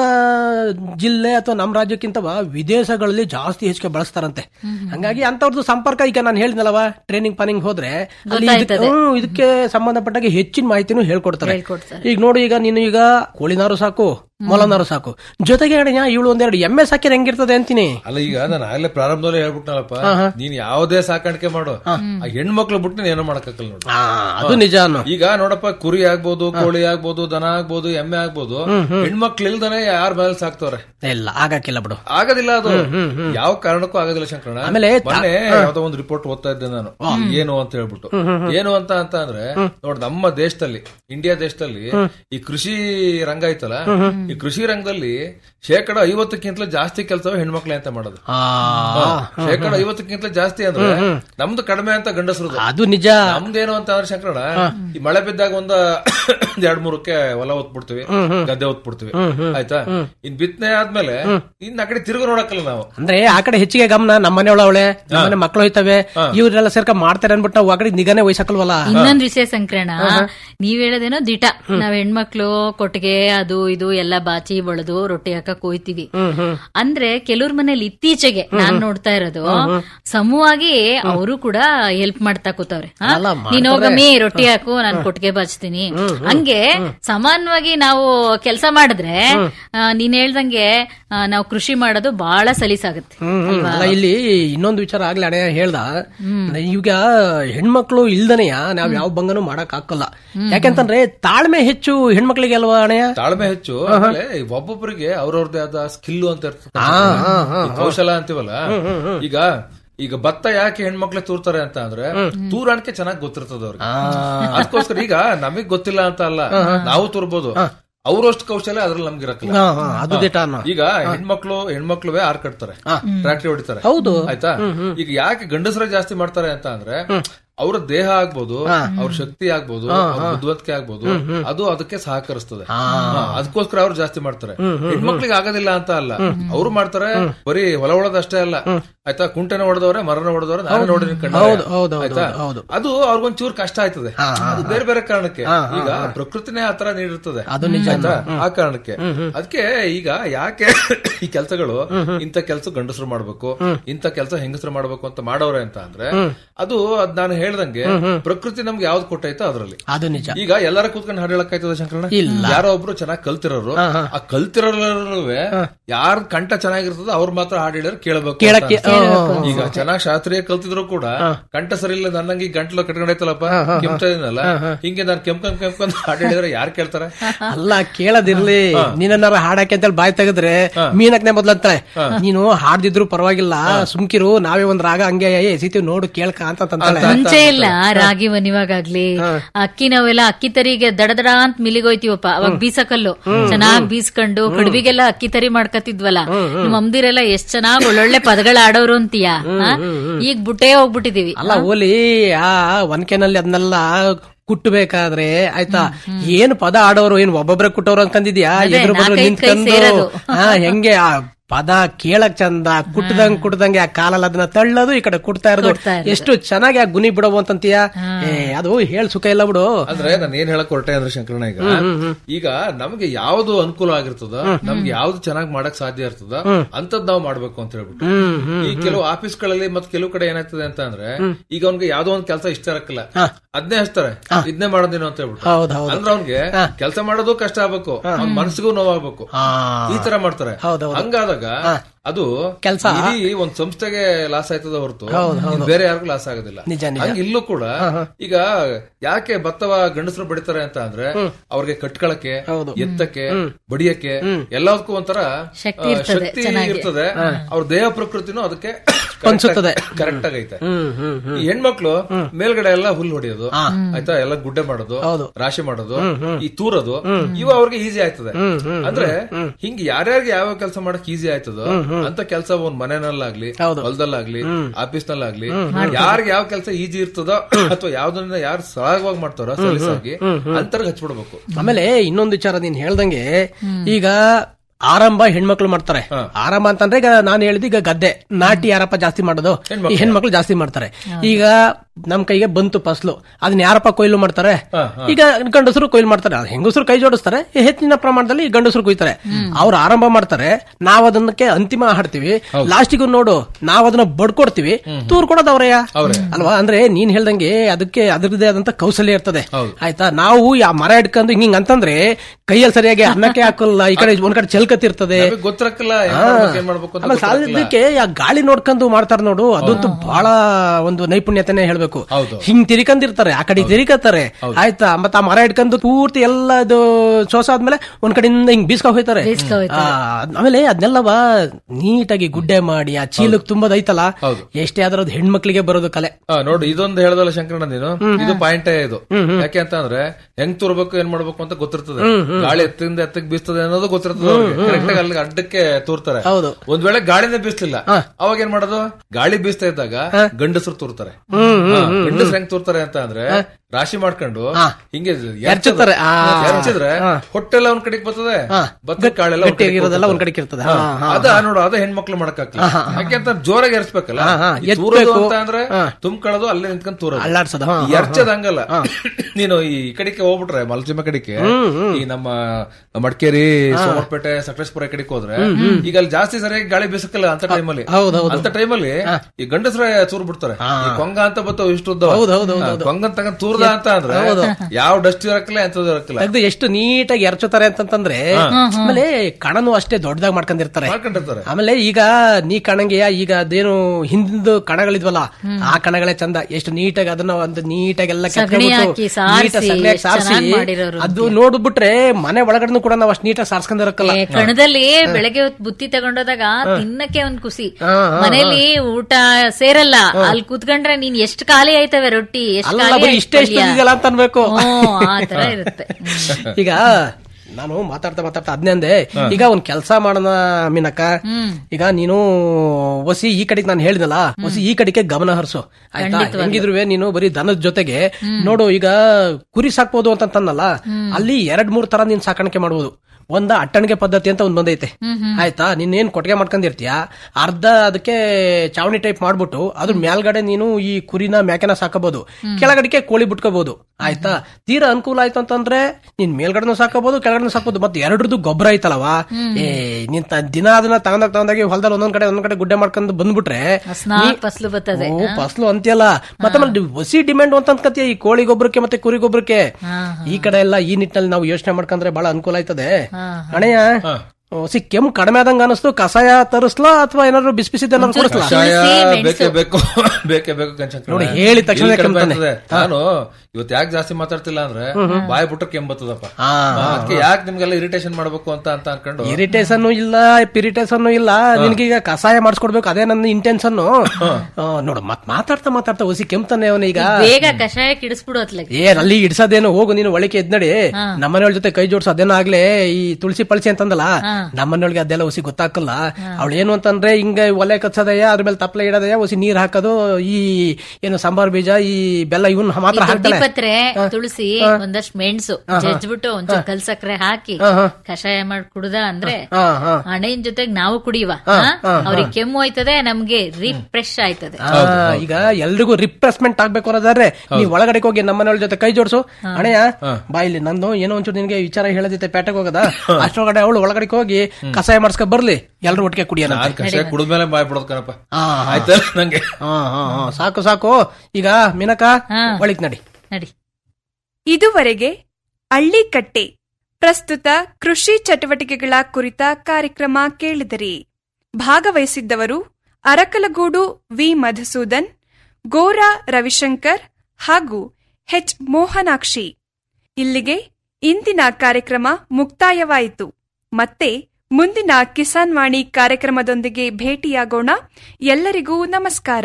ಜಿಲ್ಲೆ ಅಥವಾ ನಮ್ಮ ರಾಜ್ಯಕ್ಕಿಂತವ ವಿದೇಶಗಳಲ್ಲಿ ಜಾಸ್ತಿ ಹೆಚ್ಚಿಗೆ ಬಳಸ್ತಾರಂತೆ ಹಂಗಾಗಿ ಅಂತವ್ರದ್ದು ಸಂಪರ್ಕ ಈಗ ನಾನು ಹೇಳಿದ್ನಲ್ಲವ ಟ್ರೈನಿಂಗ್ ಪಾನಿಂಗ್ ಹೋದ್ರೆ ಅಲ್ಲಿ ಇದಕ್ಕೆ- ಗೊತ್ತಾಯ್ತದೆ. ಹ್ಮ್, ಇದಕ್ಕೆ ಸಂಬಂಧಪಟ್ಟಾಗ ಹೆಚ್ಚಿನ ಮಾಹಿತಿನೂ ಹೇಳ್ಕೊಡ್ತಾರೆ ಹೇಳ್ಕೊಡ್ತಾರೆ. ಈಗ ನೋಡು ಈಗ ನೀನು ಈಗ ಕೋಳಿನಾರು ಸಾಕು ಮೊಲನಾರು ಸಾಕು ಜೊತೆಗೆ ಅಣ್ಣಯ್ಯ ಇವಳು ಒಂದೆರಡು ಎಮ್ಮೆ ಸಾಕಿದ್ರೆ ಹೆಂಗಿರ್ತದೆ ಅಂತೀನಿ ಅಲ್ಲ ಈಗ ನಾನು ಆಗ್ಲೇ ಪ್ರಾರಂಭದಲ್ಲೇ ಹೇಳ್ಬಿಟ್ನಲ್ಲಪ್ಪ ನೀನ್ ಯಾವುದೇ ಸಾಕಾಣಿಕೆ ಮಾಡು ಆ ಹೆಣ್ಮಕ್ಳು ಬಿಟ್ಟು ನೀನ್ ಏನೋ ಮಾಡಕ್ಕಾಗಲ್ಲ ನೋಡು ಅದು ನಿಜ ಅನ್ನೋ. ಈಗ ನೋಡಪ್ಪ ಕುರಿ ಆಗ್ಬೋದು ಕೋಳಿ ಆಗ್ಬೋದು ದನ ಆಗ್ಬೋದು ಎಮ್ಮೆ ಆಗ್ಬೋದು ಹೆಣ್ಮಕ್ಳು ಇಲ್ದನೆ ಯಾರ ಮೇಲೆ ಸಾಕ್ತವ್ರೆ ಇಲ್ಲ ಆಗಕ್ಕಿಲ್ಲ ಬಿಡು ಆಗೋದಿಲ್ಲ ಅದು ಯಾವ ಕಾರಣಕ್ಕೂ ಆಗೋದಿಲ್ಲ ಶಂಕರಣ ಆಮೇಲೆ ತಾ- ಮೊನ್ನೆ ಹಾ. ಯಾವ್ದೋ ಒಂದು ರಿಪೋರ್ಟ್ ಓದ್ತಾ ಇದ್ದೆ ನಾನು ಏನು ಅಂತ ಹೇಳ್ಬಿಟ್ಟು ಏನು ಅಂತ ಅಂತ ಅಂದ್ರೆ ನೋಡ್ ನಮ್ಮ ದೇಶದಲ್ಲಿ ಇಂಡಿಯಾ ದೇಶದಲ್ಲಿ ಈ ಕೃಷಿ ರಂಗ ಐತಲ್ಲ ಈ ಕೃಷಿ ರಂಗದಲ್ಲಿ ಶೇಕಡ ಐವತ್ತಕ್ಕಿಂತಲೂ ಜಾಸ್ತಿ ಕೆಲಸ ಹೆಣ್ಮಕ್ಳೆ ಅಂತ ಮಾಡೋದು ಆ, ಹಾ, ಶೇಕಡ ಐವತ್ತಕ್ಕಿಂತ ಜಾಸ್ತಿ ಅಂದ್ರೆ ನಮ್ದು ಕಡಿಮೆ ಅಂತ ಗಂಡಸರು ಅದು ನಿಜ ನಮ್ದೇನು ಅಂತ ಅಂದ್ರೆ ಶಂಕರಣ ಈ ಮಳೆ ಬಿದ್ದಾಗ ಒಂದ ಒಂದ್ ಎರಡ್ ಮೂರಕ್ಕೆ ಹೊಲ ಹೊತ್ಬಿಡ್ತೀವಿ ಗದ್ದೆ ಹೊತ್ಬಿಡ್ತೀವಿ ಆಯ್ತಾ ಇನ್ ಬಿತ್ತನೆ ಆದ್ಮೇಲೆ ಇನ್ ಆ ಕಡೆ ತಿರುಗು ನೋಡಕ್ಕಲ್ಲ ನಾವು ಅಂದ್ರೆ ಆ ಕಡೆ ಹೆಚ್ಚಿಗೆ ಗಮನ ನಮ್ಮ ಮನೆ ಒಳವಳೆ ನಮ್ಮನೆ ಮಕ್ಕಳು ಹೋಯ್ತವೆ ಇವರೆಲ್ಲ ಸೇರ್ಕ ಮಾಡ್ತಾರೆ ಅನ್ಬಿಟ್ಟು ನಾವು ಆ ಕಡೆ ನಿಗಾನೆ ವಹಿಸಕಲ್ವಲ್ಲ ಇನ್ನೊಂದ್ ವಿಷಯ ಸಂಕ್ರಣ ನೀವ್ ಹೇಳೋದೇನೋ ದಿಟ ನಾವ್ ಹೆಣ್ಮಕ್ಳು ಕೊಟ್ಟಿಗೆ ಅದು ಇದು ಎಲ್ಲ ಬಾಚಿ ಬಳದು ರೊಟ್ಟಿ ಹಾಕಕ್ ಹೋಯ್ತಿವಿ ಅಂದ್ರೆ ಕೆಲವ್ರ ಮನೇಲಿ ಇತ್ತೀಚೆಗೆ ನಾನ್ ನೋಡ್ತಾ ಇರೋದು ಸಮೂಹವಾಗಿ ಅವರು ಕೂಡ ಹೆಲ್ಪ್ ಮಾಡ್ತಾ ಕೂತವ್ರೆ ಹಾ? ಅಲ್ಲ, ಮಾಡ್ತಾರೆ. ನೀನ್ ಹೋಗಮ್ಮಿ ರೊಟ್ಟಿ ಹಾಕು ನಾನ್ ಕೊಟ್ಟಿಗೆ ಬಾಚ್ತೀನಿ ಹಂಗೆ ಸಮಾನವಾಗಿ ನಾವು ಕೆಲಸ ಮಾಡಿದ್ರೆ ಆ, ನೀನ್ ಹೇಳ್ದಂಗೆ ಆ, ನಾವು ಕೃಷಿ ಮಾಡೋದು ಬಹಳ ಸಲೀಸಾಗುತ್ತೆ ಹ್ಮ್, ಹ್ಮ್. ಅಲ್ಲ ಇಲ್ಲಿ ಇನ್ನೊಂದು ವಿಚಾರ ಆಗ್ಲೇ ಅಣೆ ಹೇಳ್ದ ಈಗ ಹೆಣ್ಮಕ್ಳು ಇಲ್ದನೆಯ ನಾವ್ ಯಾವ ಭಂಗನೂ ಮಾಡಕ್ ಹಾಕಲ್ಲ ಯಾಕೆಂತಂದ್ರೆ ತಾಳ್ಮೆ ಹೆಚ್ಚು ಹೆಣ್ಮಕ್ಳಿಗೆ ಅಲ್ವಾ ಅಣೆಯ ತಾಳ್ಮೆ ಹೆಚ್ಚು ಆಮೇಲೆ ಒಬ್ಬೊಬ್ಬರಿಗೆ ಅವ್ರವ್ರದೇ ಆದ ಸ್ಕಿಲ್ ಅಂತ ಇರ್ತದೆ ಹಾ, ಹಾ, ಹಾ, ಈ ಕೌಶಲ ಅಂತೀವಲ್ಲ ಈಗ ಈಗ ಭತ್ತ ಯಾಕೆ ಹೆಣ್ಮಕ್ಳೆ ತೂರ್ತಾರೆ ಅಂತ ಅಂದ್ರೆ ತೂರಾಣಿಕೆ ಚೆನ್ನಾಗಿ ಗೊತ್ತಿರ್ತದ ಅವ್ರಿಗೆ ಅದಕ್ಕೋಸ್ಕರ ಈಗ ನಮಗ್ ಗೊತ್ತಿಲ್ಲ ಅಂತ ಅಲ್ಲ ನಾವು ತೂರ್ಬೋದು ಅವ್ರಷ್ಟು ಕೌಶಲ್ಯ ಅದ್ರಲ್ಲಿ ನಮ್ಗೆ ಇರಕ್ಕಿಲ್ಲ ಹಾ, ಹಾ, ಅದು ದಿಟ ಅನ್ನೋ. ಈಗ ಹೆಣ್ಮಕ್ಳು ಹೆಣ್ಮಕ್ಳುವೆ ಆರ್ ಕಟ್ತಾರೆ ಟ್ರಾಕ್ಟರ್ ಹೊಡಿತಾರೆ ಹೌದು. ಆಯ್ತಾ ಈಗ ಯಾಕೆ ಗಂಡಸರೇ ಜಾಸ್ತಿ ಮಾಡ್ತಾರೆ ಅಂತ ಅಂದ್ರೆ ಅವ್ರ ದೇಹ ಆಗ್ಬೋದು ಅವ್ರ ಶಕ್ತಿ ಆಗ್ಬೋದು ಅವ್ರ ಬುದ್ಧಿವಂತಿಕೆ ಆಗ್ಬೋದು ಅದು ಅದಕ್ಕೆ ಸಹಕರಿಸ್ತದೆ ಹಾ, ಅದಕ್ಕೋಸ್ಕರ ಅವ್ರು ಜಾಸ್ತಿ ಮಾಡ್ತಾರೆ ಹೆಣ್ಮಕ್ಳಿಗೆ ಆಗೋದಿಲ್ಲ ಅಂತ ಅಲ್ಲ ಅವ್ರು ಮಾಡ್ತಾರೆ ಬರೀ ಹೊಲ ಹೊಳದಷ್ಟೇ ಅಲ್ಲ ಆಯ್ತಾ ಕುಂಟೆನ ಹೊಡೆದವ್ರೆ ಮರನ ಹೊಡೆದವ್ರೆ ನಾನು ನೋಡಿ ಹೌದು, ಹೌದು, ಹೌದು, ಆಯ್ತಾ ಹೌದು. ಅದು ಅವ್ರಿಗೊಂಚೂರು ಕಷ್ಟ ಆಯ್ತದೆ ಅದು ಬೇರೆ ಬೇರೆ ಕಾರಣಕ್ಕೆ ಈಗ ಪ್ರಕೃತಿನೇ ಆತರ ನೀಡಿರ್ತದೆ ಅದು ನಿಜ. ಆಯ್ತಾ ಆ ಕಾರಣಕ್ಕೆ ಅದಕ್ಕೆ ಈಗ ಯಾಕೆ ಈ ಕೆಲಸಗಳು ಇಂಥ ಕೆಲಸ ಗಂಡಸರು ಮಾಡ್ಬೇಕು ಇಂಥ ಕೆಲಸ ಹೆಂಗಸರು ಮಾಡ್ಬೇಕು ಅಂತ ಮಾಡವ್ರೆ ಅಂತ ಅಂದ್ರೆ ಅದು ಅದ್ ನಾನು ಹೇಳ್ದಂಗೆ ಪ್ರಕೃತಿ ನಮ್ಗೆ ಯಾವ್ದು ಕೊಟ್ಟೈತೋ ಅದ್ರಲ್ಲಿ ಅದು ನಿಜ ಈಗ ಎಲ್ಲರ ಕೂತ್ಕೊಂಡು ಹಾಡು ಹೇಳಕ್ಕಾಯ್ತದ ಶಂಕರಣ ಇಲ್ಲ. ಯಾರೋ ಒಬ್ರು ಚೆನ್ನಾಗಿ ಕಲ್ತಿರೋರು ಆ ಕಲ್ತಿರೋರುವೆ ಯಾರ ಕಂಠ ಚೆನ್ನಾಗಿರ್ತದೋ ಅವ್ರು ಮಾತ್ರ ಹಾಡು ಹೇಳಿದ್ರೆ ಕೇಳಬೇಕು ಕೇಳಕ್ಕೆ, ಅಂತ ಅನ್ಸುತ್ತೆ. ಹೇಳ್ಬೇಕು. ಈಗ ಚೆನ್ನಾಗ್ ಶಾಸ್ತ್ರೀಯ ಕಲ್ತಿದ್ರು ಕೂಡ ಕಂಠ ಸರಿ ಇಲ್ಲ ನನ್ನಂಗೆ ಈ ಗಂಟ್ಲು ಕಟ್ಕೊಂಡೈತಲ್ಲಪ್ಪ ಕೆಮ್ತಾ ಇದೀನಲ್ಲ ಹಿಂಗೆ ನಾನು ಕೆಮ್ಕೊಂಡ್ ಕೆಮ್ಕೊಂಡ್ ಹಾಡು ಹೇಳಿದ್ರೆ ಯಾರು ಕೇಳ್ತಾರೆ ಅಲ್ಲ ಕೇಳದಿರ್ಲಿ ನೀನನ್ನಾರ ಹಾಡಕ್ಕೆ ಅಂತೇಳಿ ಬಾಯ್ ತೆಗೆದ್ರೆ ಮೀನಕ್ನೆ ಮೊದ್ಲಂತಾಳೆ ನೀನು ಹಾಡ್ದಿದ್ರು ಪರವಾಗಿಲ್ಲ ಸುಮ್ಕಿರು ನಾವೇ ಒಂದ್ ರಾಗ ಹಂಗೆ ಎಸಿತೀವಿ ನೋಡು ಕೇಳ್ಕ ಅಂತ ಅಂತಾಳೆ ಮುಂಚೆ ಇಲ್ಲ ರಾಗಿ ಒನಿವಾಗ್ಲಿ ಅಕ್ಕಿ ನಾವೆಲ್ಲ ಅಕ್ಕಿ ತರಿಗೆ ದಡ ದಡ ಅಂತ ಮಿಲಿಗೋಯ್ತೀವಪ್ಪ ಅವಾಗ ಬೀಸಕಲ್ಲು ಚೆನ್ನಾಗ್ ಬೀಸ್ಕೊಂಡು ಕಡುಬಿಗೆಲ್ಲ ಅಕ್ಕಿ ತರಿ ಮಾಡ್ಕತಿದ್ವಲ್ಲ ನಿಮ್ ಅಮ್ದಿರೆಲ್ಲ ಎಷ್ಟ್ ಚೆನ್ನಾಗ್ ಒಳ್ಳೊಳ್ಳೆ ಪದಗಳ ಆಡೋರು ಅಂತೀಯ ಆ? ಈಗ ಬುಟ್ಟೆ ಹೋಗ್ಬಿಟ್ಟಿದೀವಿ ಅಲ್ಲ ಓಲಿ ಆ ಒನ್ಕೆನಲ್ಲಿ ಅದನ್ನೆಲ್ಲ ಕುಟ್ಟಬೇಕಾದ್ರೆ ಆಯ್ತಾ ಏನು ಪದ ಆಡೋರು ಏನ್ ಒಬ್ಬೊಬ್ರೆ ಕುಟ್ಟೋರು ಅನ್ಕಂದಿದ್ಯಾ ಅದೇ, ಎದುರು ಬದ್ರು ನಾಲ್ಕೈದ್ ಕೈ ನಿಂತ್ಕೊಂಡು ಸೇರೋದು. ಹಾ ಹೆಂಗೆ ಆ ಪದ ಕೇಳಕ್ ಚಂದ ಕುಟ್ಟದಂಗ್ ಕುಟ್ಟದಂಗೆ ಆ ಕಾಲಲ್ಲಿ ಅದನ್ನ ತಳ್ಳೋದು ಈ ಕಡೆ ಕುಟ್ತಾ ಇರೋದು ಕುಟ್ತಾ ಇರೋದು. ಎಷ್ಟು ಚೆನ್ನಾಗಿ ಆ ಗುನಿ ಬಿಡವು ಅಂತಂತೀಯ ಏ ಅದು ಹೇಳ್ ಸುಖ ಇಲ್ಲ ಬಿಡು ಅಂದ್ರೆ ನಾನು ಏನ್ ಹೇಳಕ್ ಹೊರಟೆ ಅಂದ್ರೆ ಶಂಕರಣ್ಣ ಈಗ ಈಗ ನಮ್ಗೆ ಯಾವ್ದು ಅನುಕೂಲ ಆಗಿರ್ತದ ನಮ್ಗೆ ಯಾವ್ದು ಚೆನ್ನಾಗಿ ಮಾಡಕ್ ಸಾಧ್ಯ ಇರ್ತದ ಅಂತದ್ ನಾವು ಮಾಡ್ಬೇಕು ಅಂತ ಹೇಳ್ಬಿಟ್ಟು ಹ್ಮ್, ಹ್ಮ್, ಈ ಕೆಲವು ಆಫೀಸ್ಗಳಲ್ಲಿ ಮತ್ತೆ ಕೆಲವು ಕಡೆ ಏನಾಗ್ತದೆ ಅಂತ ಅಂದ್ರೆ ಈಗ ಅವ್ನಿಗೆ ಯಾವ್ದೋ ಒಂದ್ ಕೆಲಸ ಇಷ್ಟ ಇರಕ್ಕಿಲ್ಲ ಅದ್ನೇ ಹಚ್ತಾರೆ ಇದನ್ನೇ ಮಾಡೋದೇನು ಅಂತ ಹೇಳ್ಬಿಟ್ಟು ಹೌದ್ ಹೌದು ಅಂದ್ರೆ ಅವ್ನಿಗೆ ಕೆಲಸ ಮಾಡೋದು ಕಷ್ಟ ಆಗ್ಬೇಕು ಅವ್ನ ಮನಸ್ಸಿಗೂ ನೋವಾಗ್ಬೇಕು ಈ ತರ ಮಾಡ್ತಾರೆ ಹಂಗಾದಾಗ ಅದು ಕೆಲ್ಸ ಇಡೀ ಒಂದ್ ಸಂಸ್ಥೆಗೆ ಲಾಸ್ ಆಯ್ತದ ಹೊರತು ಹೌದ್ ಹೌದು. ಇನ್ ಬೇರೆ ಯಾರಿಗೂ ಲಾಸ್ ಆಗೋದಿಲ್ಲ ನಿಜ, ನಿಜ. ಹಂಗ ಇಲ್ಲೂ ಕೂಡ ಈಗ ಯಾಕೆ ಭತ್ತವ ಗಂಡಸರು ಬಡಿತಾರೆ ಅಂತ ಅಂದ್ರೆ ಅವ್ರಿಗೆ ಕಟ್ಕೊಳಕ್ಕೆ ಎತ್ತಕ್ಕೆ ಬಡಿಯಕ್ಕೆ ಎಲ್ಲದಕ್ಕೂ ಒಂಥರ ಶಕ್ತಿ ಆ, ಇರ್ತದೆ, ಶಕ್ತಿ ಚೆನ್ನಾಗಿ. ಇರ್ತದೆ ಅವ್ರ ದೇಹ ಪ್ರಕೃತಿನೂ ಅದಕ್ಕೆ ಹೊಂದ್ಸುತ್ತದೆ. ಕರೆಕ್ಟ್ ಆಗೈತೆ ಈ ಹೆಣ್ಮಕ್ಳು ಮೇಲ್ಗಡೆ ಎಲ್ಲ ಹುಲ್ ಹೊಡಿಯೋದು ಆಯ್ತಾ ಎಲ್ಲ ಗುಡ್ಡೆ ಮಾಡೋದು ರಾಶಿ ಮಾಡೋದು ಈ ತೂರೋದು ಇವು ಅವ್ರಿಗೆ ಈಸಿ ಆಯ್ತದೆ ಅಂದ್ರೆ ಹಿಂಗ್ ಯಾರ್ಯಾರಿಗೆ ಯಾವ ಕೆಲಸ ಮಾಡಕ್ ಈಸಿ ಆಯ್ತದೋ ಅಂತ ಕೆಲಸ ಒಂದ್ ಮನೆನಲ್ಲಾಗ್ಲಿ ಹೊಲದಲ್ಲಾಗ್ಲಿ ಆಫೀಸ್ ನಲ್ಲಾಗ್ಲಿ ಯಾರಿಗೆ ಯಾವ ಕೆಲಸ ಈಜಿ ಇರ್ತದೋ ಅಥವಾ ಯಾವ್ದನ್ನ ಯಾರು ಸರಾಗವಾಗಿ ಮಾಡ್ತಾರೋ ಸಲೀಸಾಗಿ ಅಂತರ್ಗೆ ಹಚ್ಬಿಡ್ಬೇಕು ಆಮೇಲೆ ಇನ್ನೊಂದು ವಿಚಾರ ನೀನ್ ಹೇಳ್ದಂಗೆ ಈಗ ಆರಂಭ ಹೆಣ್ಮಕ್ಳು ಮಾಡ್ತಾರೆ ಆರಂಭ ಅಂತಂದ್ರೆ ಈಗ ನಾನು ಹೇಳಿದ ಈಗ ಗದ್ದೆ ನಾಟಿ ಯಾರಪ್ಪ ಜಾಸ್ತಿ ಮಾಡೋದು ಈ ಹೆಣ್ಮಕ್ಳು ಜಾಸ್ತಿ ಮಾಡ್ತಾರೆ ಈಗ ನಮ್ ಕೈಗೆ ಬಂತು ಫಸ್ಲು ಅದನ್ನ ಯಾರಪ್ಪ ಕೊಯ್ಲು ಮಾಡ್ತಾರೆ ಈಗ ಗಂಡಸರು ಕೊಯ್ಲು ಮಾಡ್ತಾರೆ ಅದು ಹೆಂಗಸರು ಕೈ ಜೋಡಿಸ್ತಾರೆ ಈ ಹೆಚ್ಚಿನ ಪ್ರಮಾಣದಲ್ಲಿ ಈ ಗಂಡಸರು ಕೊಯ್ತಾರೆ ಅವ್ರು ಆರಂಭ ಮಾಡ್ತಾರೆ ನಾವ್ ಅದನ್ನಕ್ಕೆ ಅಂತಿಮ ಹಾಡ್ತೀವಿ ಲಾಸ್ಟಿಗೂ ನೋಡು ನಾವ್ ಅದನ್ನ ಬಡ್ಕೊಡ್ತೀವಿ ತೂರ್ ಕೊಡೋದು ಅವರೇ ಅಲ್ವಾ ಅಂದ್ರೆ ನೀನ್ ಹೇಳ್ದಂಗೆ ಅದಕ್ಕೆ ಅದ್ರದ್ದೇ ಆದಂತ ಕೌಶಲ್ಯ ಇರ್ತದೆ ಆಯ್ತಾ ನಾವು ಆ ಮರ ಇಟ್ಕೊಂಡು ಹಿಂಗ್ ಅಂತಂದ್ರೆ ಕೈಯಲ್ಲಿ ಸರಿಯಾಗಿ ಅನ್ನಕ್ಕೆ ಹಾಕಲ್ಲ ಈ ಕಡೆ ಒಂದ್ ಕಡೆ ಚೆಲ್ಕತ್ತಿರ್ತದೆ ನಮಗ್ ಗೊತ್ತಿರಕ್ಕಿಲ್ಲ ಏನ್ ಹಾ. ಮಾಡ್ಬೇಕು, ಏನ್ ಮಾಡ್ಬೇಕು ಅಂತ ಆಮೇಲೆ ಗೊತ್ತಿರಕ್ಕಿಲ್ಲ. ಸಾಲದಕ್ಕೆ ಆ ಗಾಳಿ ನೋಡ್ಕೊಂಡು ಮಾಡ್ತಾರ ನೋಡು ಅದಂತೂ ಬಹಳ ಒಂದು ನೈಪುಣ್ಯತೆನೆ ಹೇಳ್ಬೇಕು ಹೌದು. ಹಿಂಗ್ ತಿರ್ಕಂದಿರ್ತಾರೆ ಆ ಕಡೆ ತಿರ್ಕತ್ತಾರೆ ಆಯ್ತಾ ಮತ್ತ ಆ ಮರ ಇಟ್ಕೊಂಡು ಪೂರ್ತಿ ಎಲ್ಲ ಇದು ಸೋಸ ಆದ್ಮೇಲೆ ಒಂದ್ ಕಡೆಯಿಂದ ಹಿಂಗ್ ಬೀಸ್ಕೊ ಹೋಯ್ತಾರೆ ಬೀಸ್ಕೊ ಹೋಯ್ತಾರೆ. ಆ, ಆಮೇಲೆ ಅದನ್ನೆಲ್ಲವ ನೀಟಾಗಿ ಗುಡ್ಡೆ ಮಾಡಿ ಆ ಚೀಲಕ್ ತುಂಬದೈತಲ್ಲ ಎಷ್ಟೇ ಆದ್ರೂ ಅದು ಹೆಣ್ಮಕ್ಳಿಗೆ ಬರೋದು ಕಲೆ ಆ, ನೋಡು ಇದೊಂದು ಹೇಳ್ದಲ್ಲ ಶಂಕರಣ್ಣ ನೀನು ಇದು ಪಾಯಿಂಟೇ ಇದು ಯಾಕೆ ಅಂತ ಅಂದ್ರೆ ಹೆಂಗ್ ತೂರ್ಬೇಕು ಏನ್ ಮಾಡ್ಬೇಕು ಅಂತ ಗೊತ್ತಿರ್ತದೆ ಗಾಳಿ ಎತ್ತಿಂದ ಎತ್ತಕ್ ಬೀಸ್ತದೆ ಅನ್ನೋದು ಗೊತ್ತಿರ್ತದೆ ಕರೆಕ್ಟ್ ಆಗಿ ಅಲ್ಲಿಗೆ ಅಡ್ಡಕ್ಕೆ ತೂರ್ತಾರೆ ಹೌದು. ಒಂದ್ ವೇಳೆ ಗಾಳಿನೇ ಬೀಸ್ಲಿಲ್ಲ ಅವಾಗ ಏನ್ ಮಾಡೋದು ಗಾಳಿ ಬೀಸ್ತಾ ಇದ್ದಾಗ ಗಂಡಸರು ತೂರ್ತಾರೆ ಗಂಡಸರು ಹೆಂಗ್ ತೂರ್ತಾರೆ ಅಂತ ಅಂದ್ರೆ ರಾಶಿ ಮಾಡ್ಕೊಂಡು ಹಿಂಗೆ ಎರ್ಚುತ್ತಾರೆ. ಆ. ಎರ್ಚಿದ್ರೆ ಹೊಟ್ಟೆಲ್ಲ ಒಂದ್ ಕಡೆಗೆ ಬರ್ತದೆ ಭತ್ತದ ಕಾಳೆಲ್ಲ ಒಂದ್ ಕಡೆಗೆ ಗಟ್ಟಿಯಾಗಿರೋದೆಲ್ಲ ಒಂದ್ ಹೋಗ್ತದೆ. ಕಡೆಗೆ ಇರ್ತದೆ. ಹಾ. ಹಾ, ಹಾ, ಅದ ನೋಡು ಅದ ಹೆಣ್ಮಕ್ಳು ಮಾಡಕ್ಕಾಗ್ತದೆ ಯಾಕೆ ಅಂತ ಜೋರಾಗಿ ಎರ್ಸ್ಬೇಕಲ್ಲ ಹಾ, ಹಾ. ಈ ತೂರೋದು ಎತ್ಬೇಕು. ಅಂತ ಅಂದ್ರೆ ತುಂಬ್ಕೊಳ್ಳೋದು ಅಲ್ಲೇ ನಿಂತ್ಕೊಂಡ್ ತೂರೋದು ಅಲ್ಲಾಡ್ಸೋದು, ಹಾ, ಈ ಹಾ, ಎರ್ಚೋದ್ ಹಂಗಲ್ಲ ನೀನು ಈ ಕಡೆಗೆ ಹೋಗ್ಬಿಟ್ರೆ ಮಲಸಿಮ ಕಡೆಗೆ ಈ ನಮ್ಮ ಮಡಿಕೇರಿ ಸೋಮರ್ಪೇಟೆ ಸಕಲೇಶ್ಪುರ ಈ ಕಡೆಗೆ ಹೋದ್ರೆ ಈಗ ಅಲ್ಲಿ ಜಾಸ್ತಿ ಸರಿಯಾಗಿ ಗಾಳಿ ಬೀಸಕ್ಕಲ್ಲ ಅಂತ ಟೈಮಲ್ಲಿ ಹೌದು, ಹೌದು. ಅಂತ ಟೈಮಲ್ಲಿ ಈ ಗಂಡಸ್ರ ತೂರ್ ಬಿಡ್ತಾರೆ ಈ ಕೊಂಗ ಅಂತ ಬತ್ತಾವ ಇಷ್ಟು ಉದ್ದ ಹೌದು, ಹೌದು, ಹೌದು, ಹೌದು. ಕೊಂಗ ತಗೊಂಡ್ ತೂರ್ದ ಅಂತ ಅಂದ್ರೆ ಹೌದು. ಯಾವ ಡಸ್ಟ್ ಇರಕ್ಕಿಲ್ಲ ಎಂತದ್ದು ಇರಕ್ಕಿಲ್ಲ ತೆಗ್ದು ಎಷ್ಟು ನೀಟಾಗಿ ಎರ್ಚುತ್ತಾರೆ ಅಂತಂದ್ರೆ ಆಮೇಲೆ ಕಣನು ಅಷ್ಟೇ ದೊಡ್ಡದಾಗಿ ಮಾಡ್ಕೊಂಡಿರ್ತಾರೆ ಮಾಡ್ಕೊಂಡಿರ್ತಾರೆ ಆಮೇಲೆ ಈಗ ನೀ ಕಣಂಗೆ ಈಗ ಅದೇನು ಹಿಂದಿಂದು ಕಣಗಳಿದ್ವಲ್ಲ ಆ ಕಣಗಳೇ ಚಂದ ಎಷ್ಟು ನೀಟಾಗಿ ಅದನ್ನ ಒಂದು ನೀಟಾಗಿ ಎಲ್ಲ ಸಗಣಿ ಕೆತ್ಕೊಂಡ್ಬಿಟ್ಟು, ಹಾಕಿ ಸಾರ್ಸಿ, ನೀಟಾಗಿ ಸಗಣಿಯಾಗಿ ಎಷ್ಟ್ ಸಾರ್ಸಿ ಚೆನ್ನಾಗ್ ಮಾಡಿರೋರು ಅದು ನೋಡ್ಬಿಟ್ರೆ ಮನೆ ಒಳಗಡೆ ಕೂಡ ನಾವು ಅಷ್ಟು ನೀಟಾಗಿ ಸಾರ್ಸ್ಕೊಂಡಿರಕ್ಕಲ್ಲ ಏ, ಕಣದಲ್ಲಿ ಬೆಳಗ್ಗೆ ಹೊತ್ತು ಬುತ್ತಿ ತಗೊಂಡೋದಾಗ ತಿನ್ನಕ್ಕೆ ಒಂದ್ ಖುಷಿ ಹಾ, ಹಾ, ಮನೇಲಿ ಊಟ ಸೇರಲ್ಲ ಅಲ್ಲಿ ಕೂತ್ಕೊಂಡ್ರೆ ನೀನ್ ಎಷ್ಟು ಖಾಲಿ ಆಯ್ತವೆ ರೊಟ್ಟಿ ಎಷ್ಟು ಅಲ್ಲ ಖಾಲಿ ಬರೀ ಆಯ್ತು ಇಷ್ಟೇ ಇಷ್ಟು ಪಲ್ಯ. ಇದೆಯಲ್ಲ ಅಂತ ಅನ್ಬೇಕು ಹ್ಮ್, ಆ ತರ ಇರುತ್ತೆ ಈಗ ನಾನು ಮಾತಾಡ್ತಾ ಮಾತಾಡ್ತಾ ಅದ್ನೇ ಅಂದೆ ಈಗ ಒಂದ್ ಕೆಲಸ ಮಾಡೋಣ ಮೀನಕ್ಕ ಈಗ ನೀನು ಒಸಿ ಈ ಕಡೆಗೆ ನಾನು ಹೇಳಿದಲ್ಲ ಒಸಿ ಈ ಕಡೆಗೆ ಗಮನ ಹರಿಸು ಆಯ್ತಾ ಖಂಡಿತವಾಗ್ಲೂ. ಹೆಂಗಿದ್ರು ನೀನು ಬರೀ ದನದ ಜೊತೆಗೆ ನೋಡು ಈಗ ಕುರಿ ಸಾಕ್ಬೋದು ಅಂತಂತನ್ನಲ್ಲ ಅಲ್ಲಿ ಎರಡ್ ಮೂರ್ ತರ ನೀನ್ ಸಾಕಾಣಿಕೆ ಮಾಡ್ಬೋದು ಒಂದ ಅಟ್ಟಣಿಗೆ ಪದ್ಧತಿ ಅಂತ ಒಂದ್ ಬಂದೈತೆ ಆಯ್ತಾ ನೀನೇನ್ ಕೊಟ್ಟಿಗೆ ಮಾಡ್ಕೊಂಡಿರ್ತೀಯ ಅರ್ಧ ಅದಕ್ಕೆ ಚಾವಣಿ ಟೈಪ್ ಮಾಡ್ಬಿಟ್ಟು ಅದ್ರ ಮೇಲ್ಗಡೆ ನೀನು ಈ ಕುರಿನ ಮೇಕೆನ ಸಾಕಬಹುದು ಕೆಳಗಡೆಗೆ ಕೋಳಿ ಬಿಟ್ಕೋಬಹುದು ಆಯ್ತಾ ತೀರಾ ಅನುಕೂಲ ಆಯ್ತು ಅಂತಂದ್ರೆ ನೀನ್ ಮೇಲ್ಗಡೆನೂ ಸಾಕಬಹುದು ಕೆಳಗಡೆನೂ ಸಾಕಬಹುದು ಮತ್ತೆ ಎರಡ್ರದ್ದು ಗೊಬ್ಬರ ಐತಲ್ವಾ ಏ ನೀನ್ ತ- ದಿನ ಅದನ್ನ ತಗೊಂಡಾಗ ತಗೊಂಡಾಗ ಹೊಲದಲ್ಲಿ ಒಂದೊಂದ್ ಕಡೆ ಒಂದೊಂದ್ ಕಡೆ ಗುಡ್ಡೆ ಮಾಡ್ಕೊಂಡು ಬಂದ್ಬಿಟ್ರೆ ಸ್ನಾಕ್ ಫಸ್ಲು ಬರ್ತದೆ ಓ ಫಸ್ಲು ಅಂತೀಯಲ್ಲ ಮತ್ತೆ ಆಮೇಲೆ ಹೊಸಿ ಡಿಮ್ಯಾಂಡ್ ಅಂತ ಅನ್ಕತ್ತೀಯ ಈ ಕೋಳಿ ಗೊಬ್ಬರಕ್ಕೆ ಮತ್ತೆ ಕುರಿ ಗೊಬ್ಬರಕ್ಕೆ ಈ ಕಡೆ ಎಲ್ಲ ಈ ನಿಟ್ಟಿನಲ್ಲಿ ನಾವು ಯೋಚನೆ ಮಾಡ್ಕೊಂಡ್ರೆ ಬಹಳ ಅನುಕೂಲ ಆಯ್ತದೆ ಅಣಯ್ಯ ಸಿ ಕೆಮ್ಮು ಕಡಿಮೆ ಆದಂಗ ಅನಿಸ್ತು ಕಷಾಯ ತರಿಸ್ಲಾ ಅಥವಾ ಏನಾದ್ರು ಬಿಸಿ ಬಿಸಿದ ಏನಾದ್ರು ಕೊಡಿಸ್ಲಾ ಕಷಾಯ ಬೇಕೇ ಬೇಕು ಬೇಕೇ ಬೇಕು ಕಣ್ಶಂಕರ ನೋಡಿ, ಹೇಳಿದ ತಕ್ಷಣ ಎಲ್ಲಿ ಕಡಿಮೆ ಕೆಮ್ತಾನೆ. ಆಗ್ತದೆ? ನಾನು ಇವತ್ತು ಯಾಕೆ ಜಾಸ್ತಿ ಮಾತಾಡ್ತಿಲ್ಲ ಅಂದ್ರೆ ಬಾಯಿ ಬಿಟ್ರೆ ಕೆಂಬತ್ತದಪ್ಪ ಅದಕ್ಕೆ ಯಾಕೆ ನಿಮ್ಗೆಲ್ಲ ಇರಿಟೇಷನ್ ಮಾಡ್ಬೇಕು ಅಂತ ಅಂತ ಅನ್ಕೊಂಡು ಇರಿಟೇಷನ್ ಇಲ್ಲ ಪಿರಿಟೇಷನ್ ಇಲ್ಲ ನಿನ್ಗೀಗ ಕಷಾಯ ಮಾಡಿಸ್ಕೊಡ್ಬೇಕು ಅದೇ ನನ್ನ ಇಂಟೆನ್ಷನ್ ನೋಡು ಮತ್ ಮಾತಾಡ್ತಾ ಮಾತಾಡ್ತಾ ಹೊಸಿ ಕೆಮ್ತಾನೆ ಅವನ ಈಗ ಬೇಗ ಕಷಾಯ ಕಿಡಿಸ್ಬಿಡು ಅತ್ಲಾಗೆ ಏ ಅಲ್ಲಿ ಇಡ್ಸೋದೇನು ಹೋಗು ನೀನು ಒಳಗೆ ಎದ್ನಡಿ ನಮ್ಮನೆಯೊಳ ಜೊತೆ ಕೈ ಜೋಡ್ಸು ಅದೇನೋ ಆಗ್ಲೇ ಈ ತುಳಸಿ ಪಳಸಿ ಅಂತಂದಲ್ಲ ನಮ್ಮನೆಯೊಳಗೆ ಅದೆಲ್ಲ ಹೊಸಿ ಗೊತ್ತಾಕಲ್ಲ ಅವಳು ಏನು ಅಂತಂದ್ರೆ ಹಿಂಗ ಒಲೆ ಕಚ್ಚೋದಯ್ಯ ಅದ್ರ ಮೇಲೆ ತಪ್ಪಲೆ ಇಡೋದಯ್ಯ ಹೊಸಿ ನೀರ್ ಹಾಕೋದು ಈ ಏನು ಸಾಂಬಾರ್ ಬೀಜ ಈ ಬೆಲ್ಲ ಇವನ್ ಮಾತ್ರ ಹಾಕ್ತಾಳೆ ಪತ್ರೆ ತುಳಸಿ ಒಂದಷ್ಟು ಮೆಣಸು ಜಜ್ಬಿಟ್ಟು ಒಂಚೂರು ಕಲ್ ಸಕ್ಕರೆ ಹಾಕಿ ಕಷಾಯ ಮಾಡಿ ಕುಡ್ದ ಅಂದ್ರೆ ಹಾ, ಹಾ. ಹಣೆನ್ ಜೊತೆಗ್ ನಾವು ಕುಡಿಯುವ ಅವ್ರಿಗೆ ಕೆಮ್ಮು ಆಯ್ತದೆ ನಮ್ಗೆ ರಿಫ್ರೆಶ್ ಆಯ್ತದೆ ಆ, ಈಗ ಎಲ್ರಿಗೂ ರಿಪ್ರೆಸ್ಮೆಂಟ್ ಆಗ್ಬೇಕು ಅನ್ನೋದಾದ್ರೆ ನೀವ್ ಒಳಗಡೆ ಹೋಗಿ ನಮ್ಮನೆಯೊಳ ಜೊತೆ ಕೈ ಜೋಡ್ಸು ಅಣಯ್ಯ ಬಾ ಇಲ್ಲಿ ನಂದು ಏನೋ ಒಂಚೂರು ನಿನ್ಗೆ ವಿಚಾರ ಹೇಳದಿತ್ತೆ ಪೇಟೆಗೆ ಹೋಗದ ಅಷ್ಟೊಳಗಡೆ ಅವಳು ಒಳಗಡೆ ಹೋಗಿ ಕಷಾಯ ಮಾಡಿಸ್ಕೊ ಬರ್ಲಿ ಎಲ್ರು ಒಟ್ಟಿಗೆ ಕುಡಿಯೋಣ ನಾನ್ ಕಷಾಯ ಕುಡಿದ್ಮೇಲೆ ಬಾಯ್ ಬಿಡೋದ್ ಕಣಪ್ಪ ಹಾ, ಹಾ. ಆಯ್ತಲ್ಲ ನಂಗೆ ಹಾ, ಹಾ, ಹಾ. ಸಾಕು ಸಾಕು ಈಗ ಮೀನಕ ಒಳಿಕ್ ನಡಿ ನಡಿ ಇದುವರೆಗೆ ಹಳ್ಳಿಕಟ್ಟೆ ಪ್ರಸ್ತುತ ಕೃಷಿ ಚಟುವಟಿಕೆಗಳ ಕುರಿತ ಕಾರ್ಯಕ್ರಮ ಕೇಳಿದಿರಿ ಭಾಗವಹಿಸಿದ್ದವರು ಅರಕಲಗೂಡು ವಿ ಮಧುಸೂದನ್ ಗೋರಾ ರವಿಶಂಕರ್ ಹಾಗೂ ಎಚ್ ಮೋಹನಾಕ್ಷಿ ಇಲ್ಲಿಗೆ ಇಂದಿನ ಕಾರ್ಯಕ್ರಮ ಮುಕ್ತಾಯವಾಯಿತು ಮತ್ತೆ ಮುಂದಿನ ಕಿಸಾನ್ ವಾಣಿ ಕಾರ್ಯಕ್ರಮದೊಂದಿಗೆ ಭೇಟಿಯಾಗೋಣ ಎಲ್ಲರಿಗೂ ನಮಸ್ಕಾರ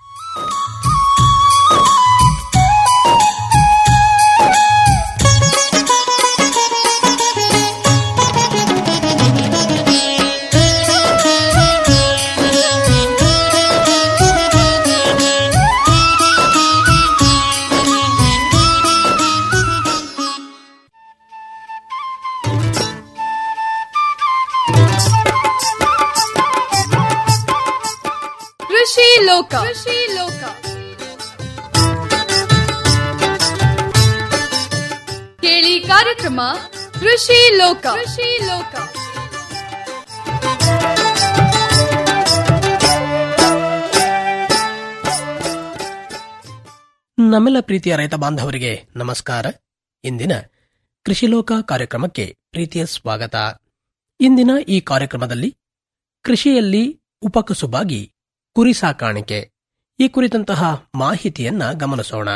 ಕೃಷಿ ಲೋಕ ಕೃಷಿ ಲೋಕ ಕೇಳಿ ಕಾರ್ಯಕ್ರಮ ಕೃಷಿ ಲೋಕ ಕೃಷಿ ಲೋಕ ನಮ್ಮೆಲ್ಲ ಪ್ರೀತಿಯ ರೈತ ಬಾಂಧವರಿಗೆ ನಮಸ್ಕಾರ ಇಂದಿನ ಕೃಷಿಲೋಕ ಕಾರ್ಯಕ್ರಮಕ್ಕೆ ಪ್ರೀತಿಯ ಸ್ವಾಗತ ಇಂದಿನ ಈ ಕಾರ್ಯಕ್ರಮದಲ್ಲಿ ಕೃಷಿಯಲ್ಲಿ ಉಪಕಸುಬಾಗಿ ಕುರಿ ಸಾಕಾಣಿಕೆ ಈ ಕುರಿತಂತಹ ಮಾಹಿತಿಯನ್ನ ಗಮನಿಸೋಣ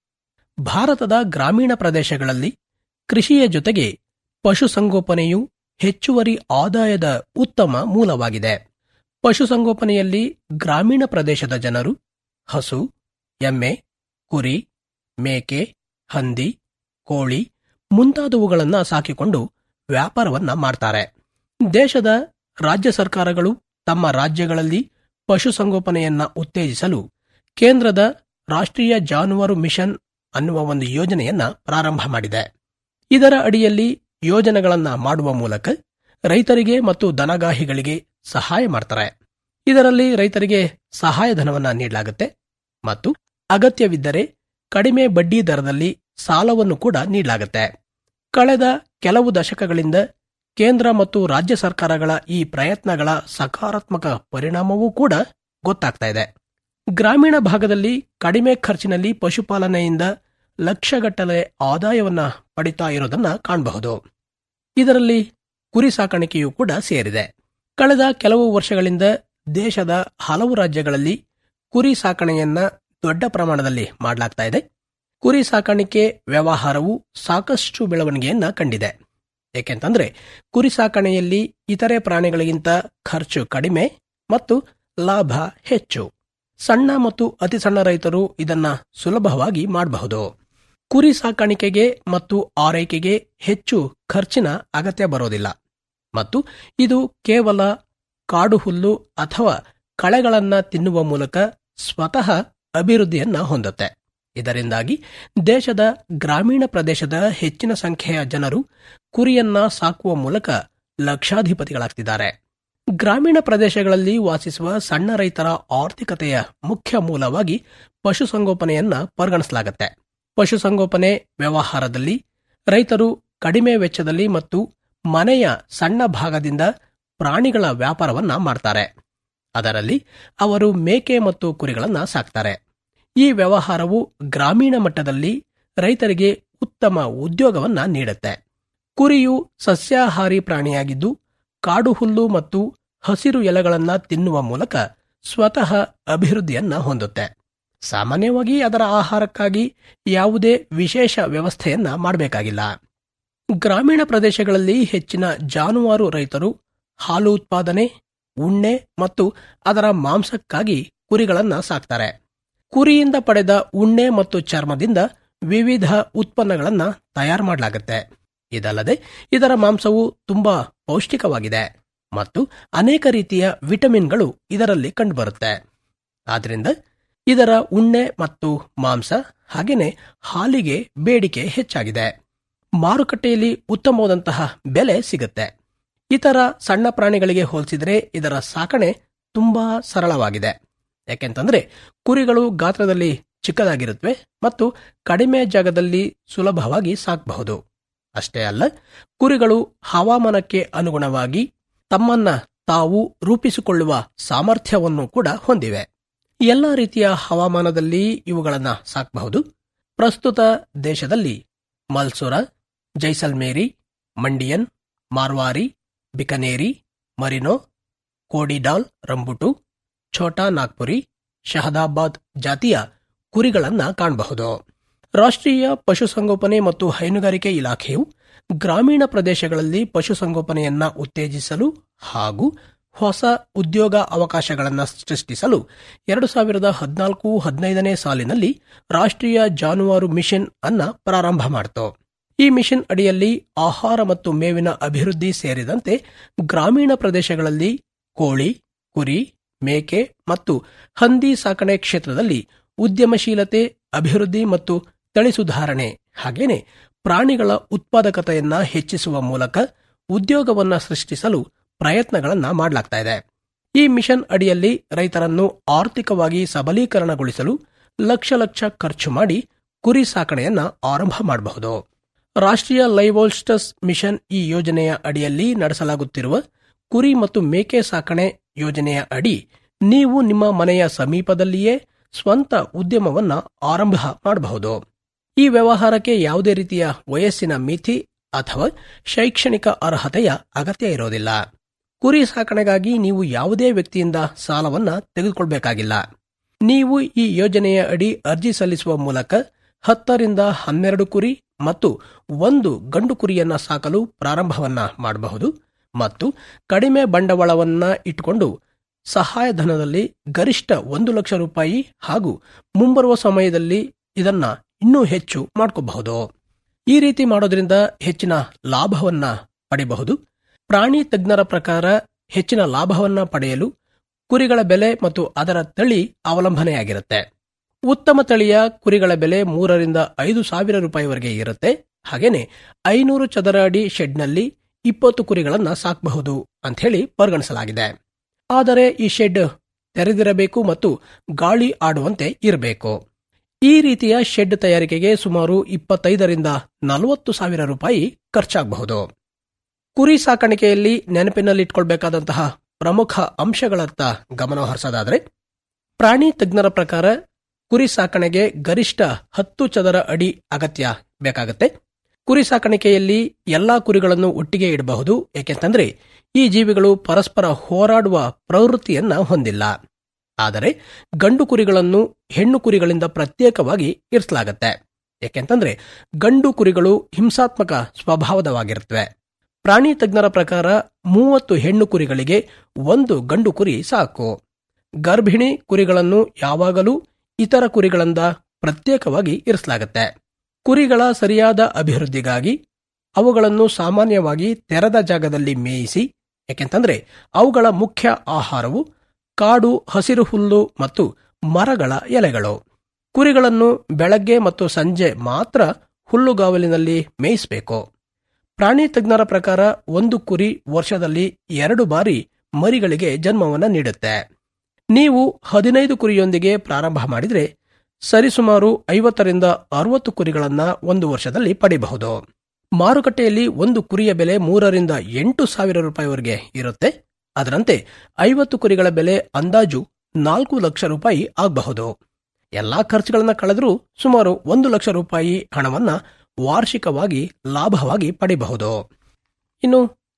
ಭಾರತದ ಗ್ರಾಮೀಣ ಪ್ರದೇಶಗಳಲ್ಲಿ ಕೃಷಿಯ ಜೊತೆಗೆ ಪಶುಸಂಗೋಪನೆಯು ಹೆಚ್ಚುವರಿ ಆದಾಯದ ಉತ್ತಮ ಮೂಲವಾಗಿದೆ ಪಶುಸಂಗೋಪನೆಯಲ್ಲಿ ಗ್ರಾಮೀಣ ಪ್ರದೇಶದ ಜನರು ಹಸು ಎಮ್ಮೆ ಕುರಿ ಮೇಕೆ ಹಂದಿ ಕೋಳಿ ಮುಂತಾದವುಗಳನ್ನ ಸಾಕಿಕೊಂಡು ವ್ಯಾಪಾರವನ್ನ ಮಾಡ್ತಾರೆ ದೇಶದ ರಾಜ್ಯ ಸರ್ಕಾರಗಳು ತಮ್ಮ ರಾಜ್ಯಗಳಲ್ಲಿ ಪಶುಸಂಗೋಪನೆಯನ್ನ ಉತ್ತೇಜಿಸಲು ಕೇಂದ್ರದ ರಾಷ್ಟ್ರೀಯ ಜಾನುವಾರು ಮಿಷನ್ ಅನ್ನುವ ಒಂದು ಯೋಜನೆಯನ್ನ ಪ್ರಾರಂಭ ಮಾಡಿದೆ ಇದರ ಅಡಿಯಲ್ಲಿ ಯೋಜನೆಗಳನ್ನ ಮಾಡುವ ಮೂಲಕ ರೈತರಿಗೆ ಮತ್ತು ದನಗಾಹಿಗಳಿಗೆ ಸಹಾಯ ಮಾಡ್ತಾರೆ ಇದರಲ್ಲಿ ರೈತರಿಗೆ ಸಹಾಯಧನವನ್ನ ನೀಡಲಾಗುತ್ತೆ ಮತ್ತು ಅಗತ್ಯವಿದ್ದರೆ ಕಡಿಮೆ ಬಡ್ಡಿ ದರದಲ್ಲಿ ಸಾಲವನ್ನು ಕೂಡ ನೀಡಲಾಗುತ್ತೆ ಕಳೆದ ಕೆಲವು ದಶಕಗಳಿಂದ ಕೇಂದ್ರ ಮತ್ತು ರಾಜ್ಯ ಸರ್ಕಾರಗಳ ಈ ಪ್ರಯತ್ನಗಳ ಸಕಾರಾತ್ಮಕ ಪರಿಣಾಮವೂ ಕೂಡ ಗೊತ್ತಾಗ್ತಾ ಇದೆ ಗ್ರಾಮೀಣ ಭಾಗದಲ್ಲಿ ಕಡಿಮೆ ಖರ್ಚಿನಲ್ಲಿ ಪಶುಪಾಲನೆಯಿಂದ ಲಕ್ಷಗಟ್ಟಲೆ ಆದಾಯವನ್ನ ಪಡಿತಾ ಇರೋದನ್ನ ಕಾಣಬಹುದು ಇದರಲ್ಲಿ ಕುರಿ ಸಾಕಾಣಿಕೆಯೂ ಕೂಡ ಸೇರಿದೆ ಕಳೆದ ಕೆಲವು ವರ್ಷಗಳಿಂದ ದೇಶದ ಹಲವು ರಾಜ್ಯಗಳಲ್ಲಿ ಕುರಿ ಸಾಕಣೆಯನ್ನ ದೊಡ್ಡ ಪ್ರಮಾಣದಲ್ಲಿ ಮಾಡಲಾಗ್ತಾ ಇದೆ ಕುರಿ ಸಾಕಾಣಿಕೆ ವ್ಯವಹಾರವು ಸಾಕಷ್ಟು ಬೆಳವಣಿಗೆಯನ್ನ ಕಂಡಿದೆ ಏಕೆಂತಂದ್ರೆ ಕುರಿ ಸಾಕಣೆಯಲ್ಲಿ ಇತರೆ ಪ್ರಾಣಿಗಳಿಗಿಂತ ಖರ್ಚು ಕಡಿಮೆ ಮತ್ತು ಲಾಭ ಹೆಚ್ಚು ಸಣ್ಣ ಮತ್ತು ಅತಿ ಸಣ್ಣ ರೈತರು ಇದನ್ನ ಸುಲಭವಾಗಿ ಮಾಡಬಹುದು ಕುರಿ ಸಾಕಾಣಿಕೆಗೆ ಮತ್ತು ಆರೈಕೆಗೆ ಹೆಚ್ಚು ಖರ್ಚಿನ ಅಗತ್ಯ ಬರೋದಿಲ್ಲ ಮತ್ತು ಇದು ಕೇವಲ ಕಾಡು ಹುಲ್ಲು ಅಥವಾ ಕಳೆಗಳನ್ನ ತಿನ್ನುವ ಮೂಲಕ ಸ್ವತಃ ಅಭಿವೃದ್ಧಿಯನ್ನ ಹೊಂದುತ್ತೆ ಇದರಿಂದಾಗಿ ದೇಶದ ಗ್ರಾಮೀಣ ಪ್ರದೇಶದ ಹೆಚ್ಚಿನ ಸಂಖ್ಯೆಯ ಜನರು ಕುರಿಯನ್ನ ಸಾಕುವ ಮೂಲಕ ಲಕ್ಷಾಧಿಪತಿಗಳಾಗ್ತಿದ್ದಾರೆ ಗ್ರಾಮೀಣ ಪ್ರದೇಶಗಳಲ್ಲಿ ವಾಸಿಸುವ ಸಣ್ಣ ರೈತರ ಆರ್ಥಿಕತೆಯ ಮುಖ್ಯ ಮೂಲವಾಗಿ ಪಶುಸಂಗೋಪನೆಯನ್ನ ಪರಿಗಣಿಸಲಾಗುತ್ತೆ ಪಶುಸಂಗೋಪನೆ ವ್ಯವಹಾರದಲ್ಲಿ ರೈತರು ಕಡಿಮೆ ವೆಚ್ಚದಲ್ಲಿ ಮತ್ತು ಮನೆಯ ಸಣ್ಣ ಭಾಗದಿಂದ ಪ್ರಾಣಿಗಳ ವ್ಯಾಪಾರವನ್ನ ಮಾಡ್ತಾರೆ ಅದರಲ್ಲಿ ಅವರು ಮೇಕೆ ಮತ್ತು ಕುರಿಗಳನ್ನ ಸಾಕ್ತಾರೆ ಈ ವ್ಯವಹಾರವು ಗ್ರಾಮೀಣ ಮಟ್ಟದಲ್ಲಿ ರೈತರಿಗೆ ಉತ್ತಮ ಉದ್ಯೋಗವನ್ನ ನೀಡುತ್ತೆ ಕುರಿಯು ಸಸ್ಯಾಹಾರಿ ಪ್ರಾಣಿಯಾಗಿದ್ದು ಕಾಡು ಹುಲ್ಲು ಮತ್ತು ಹಸಿರು ಎಲೆಗಳನ್ನ ತಿನ್ನುವ ಮೂಲಕ ಸ್ವತಃ ಅಭಿವೃದ್ಧಿಯನ್ನ ಹೊಂದುತ್ತೆ ಸಾಮಾನ್ಯವಾಗಿ ಅದರ ಆಹಾರಕ್ಕಾಗಿ ಯಾವುದೇ ವಿಶೇಷ ವ್ಯವಸ್ಥೆಯನ್ನ ಮಾಡಬೇಕಾಗಿಲ್ಲ ಗ್ರಾಮೀಣ ಪ್ರದೇಶಗಳಲ್ಲಿ ಹೆಚ್ಚಿನ ಜಾನುವಾರು ರೈತರು ಹಾಲು ಉತ್ಪಾದನೆ ಉಣ್ಣೆ ಮತ್ತು ಅದರ ಮಾಂಸಕ್ಕಾಗಿ ಕುರಿಗಳನ್ನ ಸಾಕ್ತಾರೆ ಕುರಿಯಿಂದ ಪಡೆದ ಉಣ್ಣೆ ಮತ್ತು ಚರ್ಮದಿಂದ ವಿವಿಧ ಉತ್ಪನ್ನಗಳನ್ನ ತಯಾರು ಮಾಡಲಾಗುತ್ತೆ ಇದಲ್ಲದೆ ಇದರ ಮಾಂಸವು ತುಂಬಾ ಪೌಷ್ಟಿಕವಾಗಿದೆ ಮತ್ತು ಅನೇಕ ರೀತಿಯ ವಿಟಮಿನ್ಗಳು ಇದರಲ್ಲಿ ಕಂಡುಬರುತ್ತೆ ಆದ್ರಿಂದ ಇದರ ಉಣ್ಣೆ ಮತ್ತು ಮಾಂಸ ಹಾಗೆಯೇ ಹಾಲಿಗೆ ಬೇಡಿಕೆ ಹೆಚ್ಚಾಗಿದೆ ಮಾರುಕಟ್ಟೆಯಲ್ಲಿ ಉತ್ತಮವಾದಂತಹ ಬೆಲೆ ಸಿಗುತ್ತೆ ಇತರ ಸಣ್ಣ ಪ್ರಾಣಿಗಳಿಗೆ ಹೋಲಿಸಿದರೆ ಇದರ ಸಾಕಣೆ ತುಂಬಾ ಸರಳವಾಗಿದೆ ಯಾಕೆಂತಂದ್ರೆ ಕುರಿಗಳು ಗಾತ್ರದಲ್ಲಿ ಚಿಕ್ಕದಾಗಿರುತ್ತವೆ ಮತ್ತು ಕಡಿಮೆ ಜಾಗದಲ್ಲಿ ಸುಲಭವಾಗಿ ಸಾಕಬಹುದು ಅಷ್ಟೇ ಅಲ್ಲ ಕುರಿಗಳು ಹವಾಮಾನಕ್ಕೆ ಅನುಗುಣವಾಗಿ ತಮ್ಮನ್ನ ತಾವು ರೂಪಿಸಿಕೊಳ್ಳುವ ಸಾಮರ್ಥ್ಯವನ್ನು ಕೂಡ ಹೊಂದಿವೆ ಎಲ್ಲ ರೀತಿಯ ಹವಾಮಾನದಲ್ಲಿ ಇವುಗಳನ್ನ ಸಾಕಬಹುದು ಪ್ರಸ್ತುತ ದೇಶದಲ್ಲಿ ಮಲ್ಸುರ ಜೈಸಲ್ಮೇರಿ ಮಂಡಿಯನ್ ಮಾರ್ವಾರಿ ಬಿಕನೇರಿ ಮರಿನೋ ಕೋಡಿಡಾಲ್ ರಂಬುಟು ಛೋಟಾ ನಾಗ್ಪುರಿ ಶಹದಾಬಾದ್ ಜಾತಿಯ ಕುರಿಗಳನ್ನ ಕಾಣಬಹುದು ರಾಷ್ಟ್ರೀಯ ಪಶುಸಂಗೋಪನೆ ಮತ್ತು ಹೈನುಗಾರಿಕೆ ಇಲಾಖೆಯು ಗ್ರಾಮೀಣ ಪ್ರದೇಶಗಳಲ್ಲಿ ಪಶುಸಂಗೋಪನೆಯನ್ನ ಉತ್ತೇಜಿಸಲು ಹಾಗೂ ಹೊಸ ಉದ್ಯೋಗ ಅವಕಾಶಗಳನ್ನು ಸೃಷ್ಟಿಸಲು ಎರಡು ಸಾವಿರದ ಹದಿನಾಲ್ಕು ಹದಿನೈದನೇ ಸಾಲಿನಲ್ಲಿ ರಾಷ್ಟ್ರೀಯ ಜಾನುವಾರು ಮಿಷನ್ ಅನ್ನ ಪ್ರಾರಂಭ ಮಾಡಿತು ಈ ಮಿಷನ್ ಅಡಿಯಲ್ಲಿ ಆಹಾರ ಮತ್ತು ಮೇವಿನ ಅಭಿವೃದ್ಧಿ ಸೇರಿದಂತೆ ಗ್ರಾಮೀಣ ಪ್ರದೇಶಗಳಲ್ಲಿ ಕೋಳಿ ಕುರಿ ಮೇಕೆ ಮತ್ತು ಹಂದಿ ಸಾಕಣೆ ಕ್ಷೇತ್ರದಲ್ಲಿ ಉದ್ಯಮಶೀಲತೆ ಅಭಿವೃದ್ಧಿ ಮತ್ತು ತಳಿ ಸುಧಾರಣೆ ಹಾಗೇನೆ ಪ್ರಾಣಿಗಳ ಉತ್ಪಾದಕತೆಯನ್ನ ಹೆಚ್ಚಿಸುವ ಮೂಲಕ ಉದ್ಯೋಗವನ್ನ ಸೃಷ್ಟಿಸಲು ಪ್ರಯತ್ನಗಳನ್ನ ಮಾಡಲಾಗ್ತಾ ಇದೆ ಈ ಮಿಷನ್ ಅಡಿಯಲ್ಲಿ ರೈತರನ್ನು ಆರ್ಥಿಕವಾಗಿ ಸಬಲೀಕರಣಗೊಳಿಸಲು ಲಕ್ಷ ಲಕ್ಷ ಖರ್ಚು ಮಾಡಿ ಕುರಿ ಸಾಕಣೆಯನ್ನ ಆರಂಭ ಮಾಡಬಹುದು ರಾಷ್ಟ್ರೀಯ ಲೈವೋಲ್ಸ್ಟಸ್ ಮಿಷನ್ ಈ ಯೋಜನೆಯ ಅಡಿಯಲ್ಲಿ ನಡೆಸಲಾಗುತ್ತಿರುವ ಕುರಿ ಮತ್ತು ಮೇಕೆ ಸಾಕಣೆ ಯೋಜನೆಯ ಅಡಿ ನೀವು ನಿಮ್ಮ ಮನೆಯ ಸಮೀಪದಲ್ಲಿಯೇ ಸ್ವಂತ ಉದ್ಯಮವನ್ನ ಆರಂಭ ಮಾಡಬಹುದು ಈ ವ್ಯವಹಾರಕ್ಕೆ ಯಾವುದೇ ರೀತಿಯ ವಯಸ್ಸಿನ ಮಿತಿ ಅಥವಾ ಶೈಕ್ಷಣಿಕ ಅರ್ಹತೆಯ ಅಗತ್ಯ ಇರೋದಿಲ್ಲ ಕುರಿ ಸಾಕಣೆಗಾಗಿ ನೀವು ಯಾವುದೇ ವ್ಯಕ್ತಿಯಿಂದ ಸಾಲವನ್ನ ತೆಗೆದುಕೊಳ್ಬೇಕಾಗಿಲ್ಲ ನೀವು ಈ ಯೋಜನೆಯ ಅಡಿ ಅರ್ಜಿ ಸಲ್ಲಿಸುವ ಮೂಲಕ ಹತ್ತರಿಂದ ಹನ್ನೆರಡು ಕುರಿ ಮತ್ತು ಒಂದು ಗಂಡು ಕುರಿಯನ್ನ ಸಾಕಲು ಪ್ರಾರಂಭವನ್ನ ಮಾಡಬಹುದು ಮತ್ತು ಕಡಿಮೆ ಬಂಡವಾಳವನ್ನ ಇಟ್ಟುಕೊಂಡು ಸಹಾಯಧನದಲ್ಲಿ ಗರಿಷ್ಠ ಒಂದು ಲಕ್ಷ ರೂಪಾಯಿ ಹಾಗೂ ಮುಂಬರುವ ಸಮಯದಲ್ಲಿ ಇದನ್ನ ಇನ್ನೂ ಹೆಚ್ಚು ಮಾಡ್ಕೋಬಹುದು ಈ ರೀತಿ ಮಾಡೋದ್ರಿಂದ ಹೆಚ್ಚಿನ ಲಾಭವನ್ನ ಪಡೆಯಬಹುದು ಪ್ರಾಣಿ ತಜ್ಞರ ಪ್ರಕಾರ ಹೆಚ್ಚಿನ ಲಾಭವನ್ನ ಪಡೆಯಲು ಕುರಿಗಳ ಬೆಲೆ ಮತ್ತು ಅದರ ತಳಿ ಅವಲಂಬನೆಯಾಗಿರುತ್ತೆ ಉತ್ತಮ ತಳಿಯ ಕುರಿಗಳ ಬೆಲೆ ಮೂರರಿಂದ ಐದು ಸಾವಿರ ರೂಪಾಯಿವರೆಗೆ ಇರುತ್ತೆ ಹಾಗೇನೆ ಐನೂರು ಚದರ ಅಡಿ ಶೆಡ್ನಲ್ಲಿ ಇಪ್ಪತ್ತು ಕುರಿಗಳನ್ನ ಸಾಕಬಹುದು ಅಂತ ಹೇಳಿ ಪರಿಗಣಿಸಲಾಗಿದೆ ಆದರೆ ಈ ಶೆಡ್ ತೆರೆದಿರಬೇಕು ಮತ್ತು ಗಾಳಿ ಆಡುವಂತೆ ಇರಬೇಕು ಈ ರೀತಿಯ ಶೆಡ್ ತಯಾರಿಕೆಗೆ ಸುಮಾರು ಇಪ್ಪತ್ತೈದರಿಂದ ನಲವತ್ತು ಸಾವಿರ ರೂಪಾಯಿ ಖರ್ಚಾಗಬಹುದು ಕುರಿ ಸಾಕಾಣಿಕೆಯಲ್ಲಿ ನೆನಪಿನಲ್ಲಿಟ್ಕೊಳ್ಬೇಕಾದಂತಹ ಪ್ರಮುಖ ಅಂಶಗಳತ್ತ ಗಮನ ಹರಿಸೋದಾದ್ರೆ ಪ್ರಾಣಿ ತಜ್ಞರ ಪ್ರಕಾರ ಕುರಿ ಸಾಕಣೆಗೆ ಗರಿಷ್ಠ ಹತ್ತು ಚದರ ಅಡಿ ಅಗತ್ಯ ಬೇಕಾಗುತ್ತೆ ಕುರಿ ಸಾಕಾಣಿಕೆಯಲ್ಲಿ ಎಲ್ಲಾ ಕುರಿಗಳನ್ನು ಒಟ್ಟಿಗೆ ಇಡಬಹುದು ಏಕೆಂತಂದ್ರೆ ಈ ಜೀವಿಗಳು ಪರಸ್ಪರ ಹೋರಾಡುವ ಪ್ರವೃತ್ತಿಯನ್ನ ಹೊಂದಿಲ್ಲ ಆದರೆ ಗಂಡು ಕುರಿಗಳನ್ನು ಹೆಣ್ಣು ಕುರಿಗಳಿಂದ ಪ್ರತ್ಯೇಕವಾಗಿ ಇರಿಸಲಾಗತ್ತೆ ಏಕೆಂತಂದ್ರೆ ಗಂಡು ಕುರಿಗಳು ಹಿಂಸಾತ್ಮಕ ಸ್ವಭಾವದವಾಗಿರುತ್ತವೆ ಪ್ರಾಣಿ ತಜ್ಞರ ಪ್ರಕಾರ ಮೂವತ್ತು ಹೆಣ್ಣು ಕುರಿಗಳಿಗೆ ಒಂದು ಗಂಡು ಕುರಿ ಸಾಕು ಗರ್ಭಿಣಿ ಕುರಿಗಳನ್ನು ಯಾವಾಗಲೂ ಇತರ ಕುರಿಗಳಿಂದ ಪ್ರತ್ಯೇಕವಾಗಿ ಇರಿಸಲಾಗುತ್ತೆ ಕುರಿಗಳ ಸರಿಯಾದ ಅಭಿವೃದ್ಧಿಗಾಗಿ ಅವುಗಳನ್ನು ಸಾಮಾನ್ಯವಾಗಿ ತೆರೆದ ಜಾಗದಲ್ಲಿ ಮೇಯಿಸಿ ಯಾಕೆಂತಂದ್ರೆ ಅವುಗಳ ಮುಖ್ಯ ಆಹಾರವು ಕಾಡು ಹಸಿರು ಹುಲ್ಲು ಮತ್ತು ಮರಗಳ ಎಲೆಗಳು ಕುರಿಗಳನ್ನು ಬೆಳಗ್ಗೆ ಮತ್ತು ಸಂಜೆ ಮಾತ್ರ ಹುಲ್ಲುಗಾವಲಿನಲ್ಲಿ ಮೇಯಿಸಬೇಕು ಪ್ರಾಣಿ ತಜ್ಞರ ಪ್ರಕಾರ ಒಂದು ಕುರಿ ವರ್ಷದಲ್ಲಿ ಎರಡು ಬಾರಿ ಮರಿಗಳಿಗೆ ಜನ್ಮವನ್ನು ನೀಡುತ್ತೆ ನೀವು ಹದಿನೈದು ಕುರಿಯೊಂದಿಗೆ ಪ್ರಾರಂಭ ಮಾಡಿದ್ರೆ ಸರಿಸುಮಾರು ಐವತ್ತರಿಂದ ಅರವತ್ತು ಕುರಿಗಳನ್ನ ಒಂದು ವರ್ಷದಲ್ಲಿ ಪಡೆಯಬಹುದು ಮಾರುಕಟ್ಟೆಯಲ್ಲಿ ಒಂದು ಕುರಿಯ ಬೆಲೆ ಮೂರರಿಂದ ಎಂಟು ಸಾವಿರ ರೂಪಾಯಿವರೆಗೆ ಇರುತ್ತೆ ಅದರಂತೆ ಐವತ್ತು ಕುರಿಗಳ ಬೆಲೆ ಅಂದಾಜು ನಾಲ್ಕು ಲಕ್ಷ ರೂಪಾಯಿ ಆಗಬಹುದು ಎಲ್ಲಾ ಖರ್ಚುಗಳನ್ನ ಕಳೆದರೂ ಸುಮಾರು ಒಂದು ಲಕ್ಷ ರೂಪಾಯಿ ಹಣವನ್ನ ವಾರ್ಷಿಕವಾಗಿ ಲಾಭವಾಗಿ ಪಡೆಯಬಹುದು ಇನ್ನು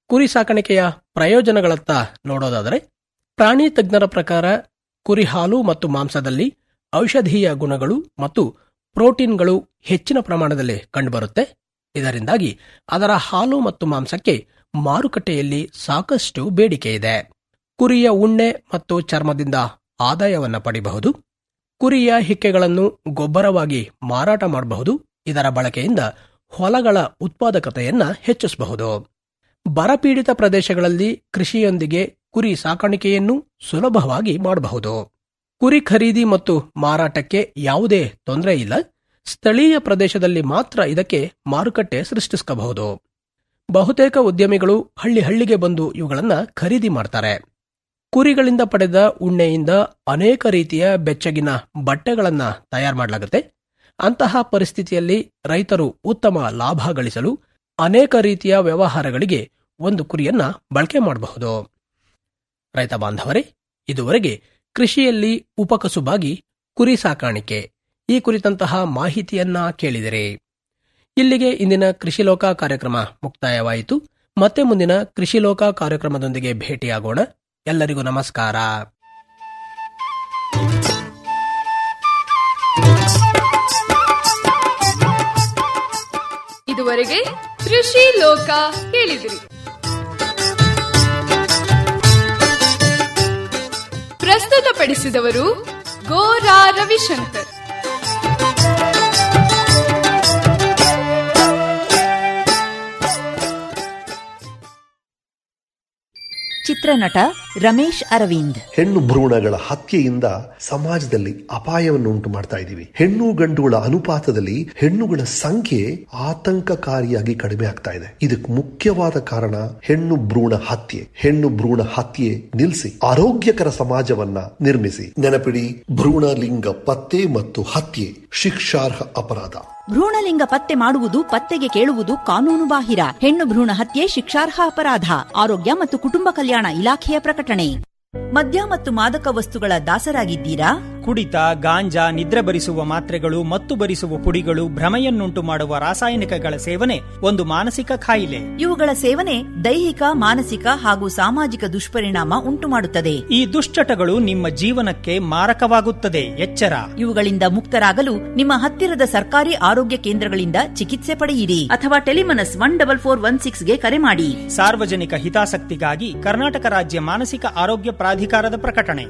ಕುರಿ ಸಾಕಾಣಿಕೆಯ ಪ್ರಯೋಜನಗಳತ್ತ ನೋಡೋದಾದರೆ ಪ್ರಾಣಿ ತಜ್ಞರ ಪ್ರಕಾರ ಕುರಿ ಹಾಲು ಮತ್ತು ಮಾಂಸದಲ್ಲಿ ಔಷಧೀಯ ಗುಣಗಳು ಮತ್ತು ಪ್ರೋಟೀನ್ಗಳು ಹೆಚ್ಚಿನ ಪ್ರಮಾಣದಲ್ಲಿ ಕಂಡುಬರುತ್ತೆ ಇದರಿಂದಾಗಿ ಅದರ ಹಾಲು ಮತ್ತು ಮಾಂಸಕ್ಕೆ ಮಾರುಕಟ್ಟೆಯಲ್ಲಿ ಸಾಕಷ್ಟು ಬೇಡಿಕೆ ಇದೆ ಕುರಿಯ ಉಣ್ಣೆ ಮತ್ತು ಚರ್ಮದಿಂದ ಆದಾಯವನ್ನ ಪಡಿಬಹುದು ಕುರಿಯ ಹಿಕ್ಕೆಗಳನ್ನು ಗೊಬ್ಬರವಾಗಿ ಮಾರಾಟ ಮಾಡಬಹುದು ಇದರ ಬಳಕೆಯಿಂದ ಹೊಲಗಳ ಉತ್ಪಾದಕತೆಯನ್ನ ಹೆಚ್ಚಿಸಬಹುದು ಬರಪೀಡಿತ ಪ್ರದೇಶಗಳಲ್ಲಿ ಕೃಷಿಯೊಂದಿಗೆ ಕುರಿ ಸಾಕಾಣಿಕೆಯನ್ನು ಸುಲಭವಾಗಿ ಮಾಡಬಹುದು ಕುರಿ ಖರೀದಿ ಮತ್ತು ಮಾರಾಟಕ್ಕೆ ಯಾವುದೇ ತೊಂದರೆ ಇಲ್ಲ ಸ್ಥಳೀಯ ಪ್ರದೇಶದಲ್ಲಿ ಮಾತ್ರ ಇದಕ್ಕೆ ಮಾರುಕಟ್ಟೆ ಸೃಷ್ಟಿಸಬಹುದು ಬಹುತೇಕ ಉದ್ಯಮಿಗಳು ಹಳ್ಳಿ ಹಳ್ಳಿಗೆ ಬಂದು ಇವುಗಳನ್ನ ಖರೀದಿ ಮಾಡ್ತಾರೆ ಕುರಿಗಳಿಂದ ಪಡೆದ ಉಣ್ಣೆಯಿಂದ ಅನೇಕ ರೀತಿಯ ಬೆಚ್ಚಗಿನ ಬಟ್ಟೆಗಳನ್ನ ತಯಾರು ಮಾಡಲಾಗುತ್ತೆ ಅಂತಹ ಪರಿಸ್ಥಿತಿಯಲ್ಲಿ ರೈತರು ಉತ್ತಮ ಲಾಭ ಗಳಿಸಲು ಅನೇಕ ರೀತಿಯ ವ್ಯವಹಾರಗಳಿಗೆ ಒಂದು ಕುರಿಯನ್ನ ಬಳಕೆ ಮಾಡಬಹುದು ರೈತ ಬಾಂಧವರೇ ಇದುವರೆಗೆ ಕೃಷಿಯಲ್ಲಿ ಉಪಕಸುಬಾಗಿ ಕುರಿ ಸಾಕಾಣಿಕೆ ಈ ಕುರಿತಂತಹ ಮಾಹಿತಿಯನ್ನ ಕೇಳಿದಿರಿ ಇಲ್ಲಿಗೆ ಇಂದಿನ ಕೃಷಿ ಲೋಕ ಕಾರ್ಯಕ್ರಮ ಮುಕ್ತಾಯವಾಯಿತು ಮತ್ತೆ ಮುಂದಿನ ಕೃಷಿ ಲೋಕ ಕಾರ್ಯಕ್ರಮದೊಂದಿಗೆ ಭೇಟಿಯಾಗೋಣ ಎಲ್ಲರಿಗೂ ನಮಸ್ಕಾರ ಇದುವರೆಗೆ ಕೃಷಿ ಲೋಕ ಕೇಳಿದಿರಿ ಪ್ರಸ್ತುತಪಡಿಸಿದವರು ಗೋರಾ ರವಿಶಂಕರ್ ಚಿತ್ರನಟ ರಮೇಶ್ ಅರವಿಂದ್ ಹೆಣ್ಣು ಭ್ರೂಣಗಳ ಹತ್ಯೆಯಿಂದ ಸಮಾಜದಲ್ಲಿ ಅಪಾಯವನ್ನು ಉಂಟು ಮಾಡ್ತಾ ಇದ್ದೀವಿ ಹೆಣ್ಣು ಗಂಡುಗಳ ಅನುಪಾತದಲ್ಲಿ ಹೆಣ್ಣುಗಳ ಸಂಖ್ಯೆ ಆತಂಕಕಾರಿಯಾಗಿ ಕಡಿಮೆ ಆಗ್ತಾ ಇದೆ ಇದಕ್ಕೆ ಮುಖ್ಯವಾದ ಕಾರಣ ಹೆಣ್ಣು ಭ್ರೂಣ ಹತ್ಯೆ ಹೆಣ್ಣು ಭ್ರೂಣ ಹತ್ಯೆ ನಿಲ್ಲಿಸಿ ಆರೋಗ್ಯಕರ ಸಮಾಜವನ್ನ ನಿರ್ಮಿಸಿ ನೆನಪಿಡಿ ಭ್ರೂಣ ಲಿಂಗ ಪತ್ತೆ ಮತ್ತು ಹತ್ಯೆ ಶಿಕ್ಷಾರ್ಹ ಅಪರಾಧ ಭ್ರೂಣಲಿಂಗ ಪತ್ತೆ ಮಾಡುವುದು ಪತ್ತೆಗೆ ಕೇಳುವುದು ಕಾನೂನು ಬಾಹಿರ ಹೆಣ್ಣು ಭ್ರೂಣ ಹತ್ಯೆ ಶಿಕ್ಷಾರ್ಹ ಅಪರಾಧ ಆರೋಗ್ಯ ಮತ್ತು ಕುಟುಂಬ ಕಲ್ಯಾಣ ಇಲಾಖೆಯ ಪ್ರಕಟಣೆ ಮದ್ಯ ಮತ್ತು ಮಾದಕ ವಸ್ತುಗಳ ದಾಸರಾಗಿದ್ದೀರಾ ಕುಡಿತ ಗಾಂಜಾ ನಿದ್ರೆ ಬರಿಸುವ ಮಾತ್ರೆಗಳು ಮತ್ತು ಬರಿಸುವ ಪುಡಿಗಳು ಭ್ರಮೆಯನ್ನುಂಟು ಮಾಡುವ ರಾಸಾಯನಿಕಗಳ ಸೇವನೆ ಒಂದು ಮಾನಸಿಕ ಕಾಯಿಲೆ ಇವುಗಳ ಸೇವನೆ ದೈಹಿಕ ಮಾನಸಿಕ ಹಾಗೂ ಸಾಮಾಜಿಕ ದುಷ್ಪರಿಣಾಮ ಉಂಟು ಮಾಡುತ್ತದೆ ಈ ದುಶ್ಚಟಗಳು ನಿಮ್ಮ ಜೀವನಕ್ಕೆ ಮಾರಕವಾಗುತ್ತದೆ ಎಚ್ಚರ ಇವುಗಳಿಂದ ಮುಕ್ತರಾಗಲು ನಿಮ್ಮ ಹತ್ತಿರದ ಸರ್ಕಾರಿ ಆರೋಗ್ಯ ಕೇಂದ್ರಗಳಿಂದ ಚಿಕಿತ್ಸೆ ಪಡೆಯಿರಿ ಅಥವಾ Telemanas one double four one ಸಿಕ್ಸ್ಗೆ ಕರೆ ಮಾಡಿ ಸಾರ್ವಜನಿಕ ಹಿತಾಸಕ್ತಿಗಾಗಿ ಕರ್ನಾಟಕ ರಾಜ್ಯ ಮಾನಸಿಕ ಆರೋಗ್ಯ ಪ್ರಾಧಿಕಾರದ ಪ್ರಕಟಣೆ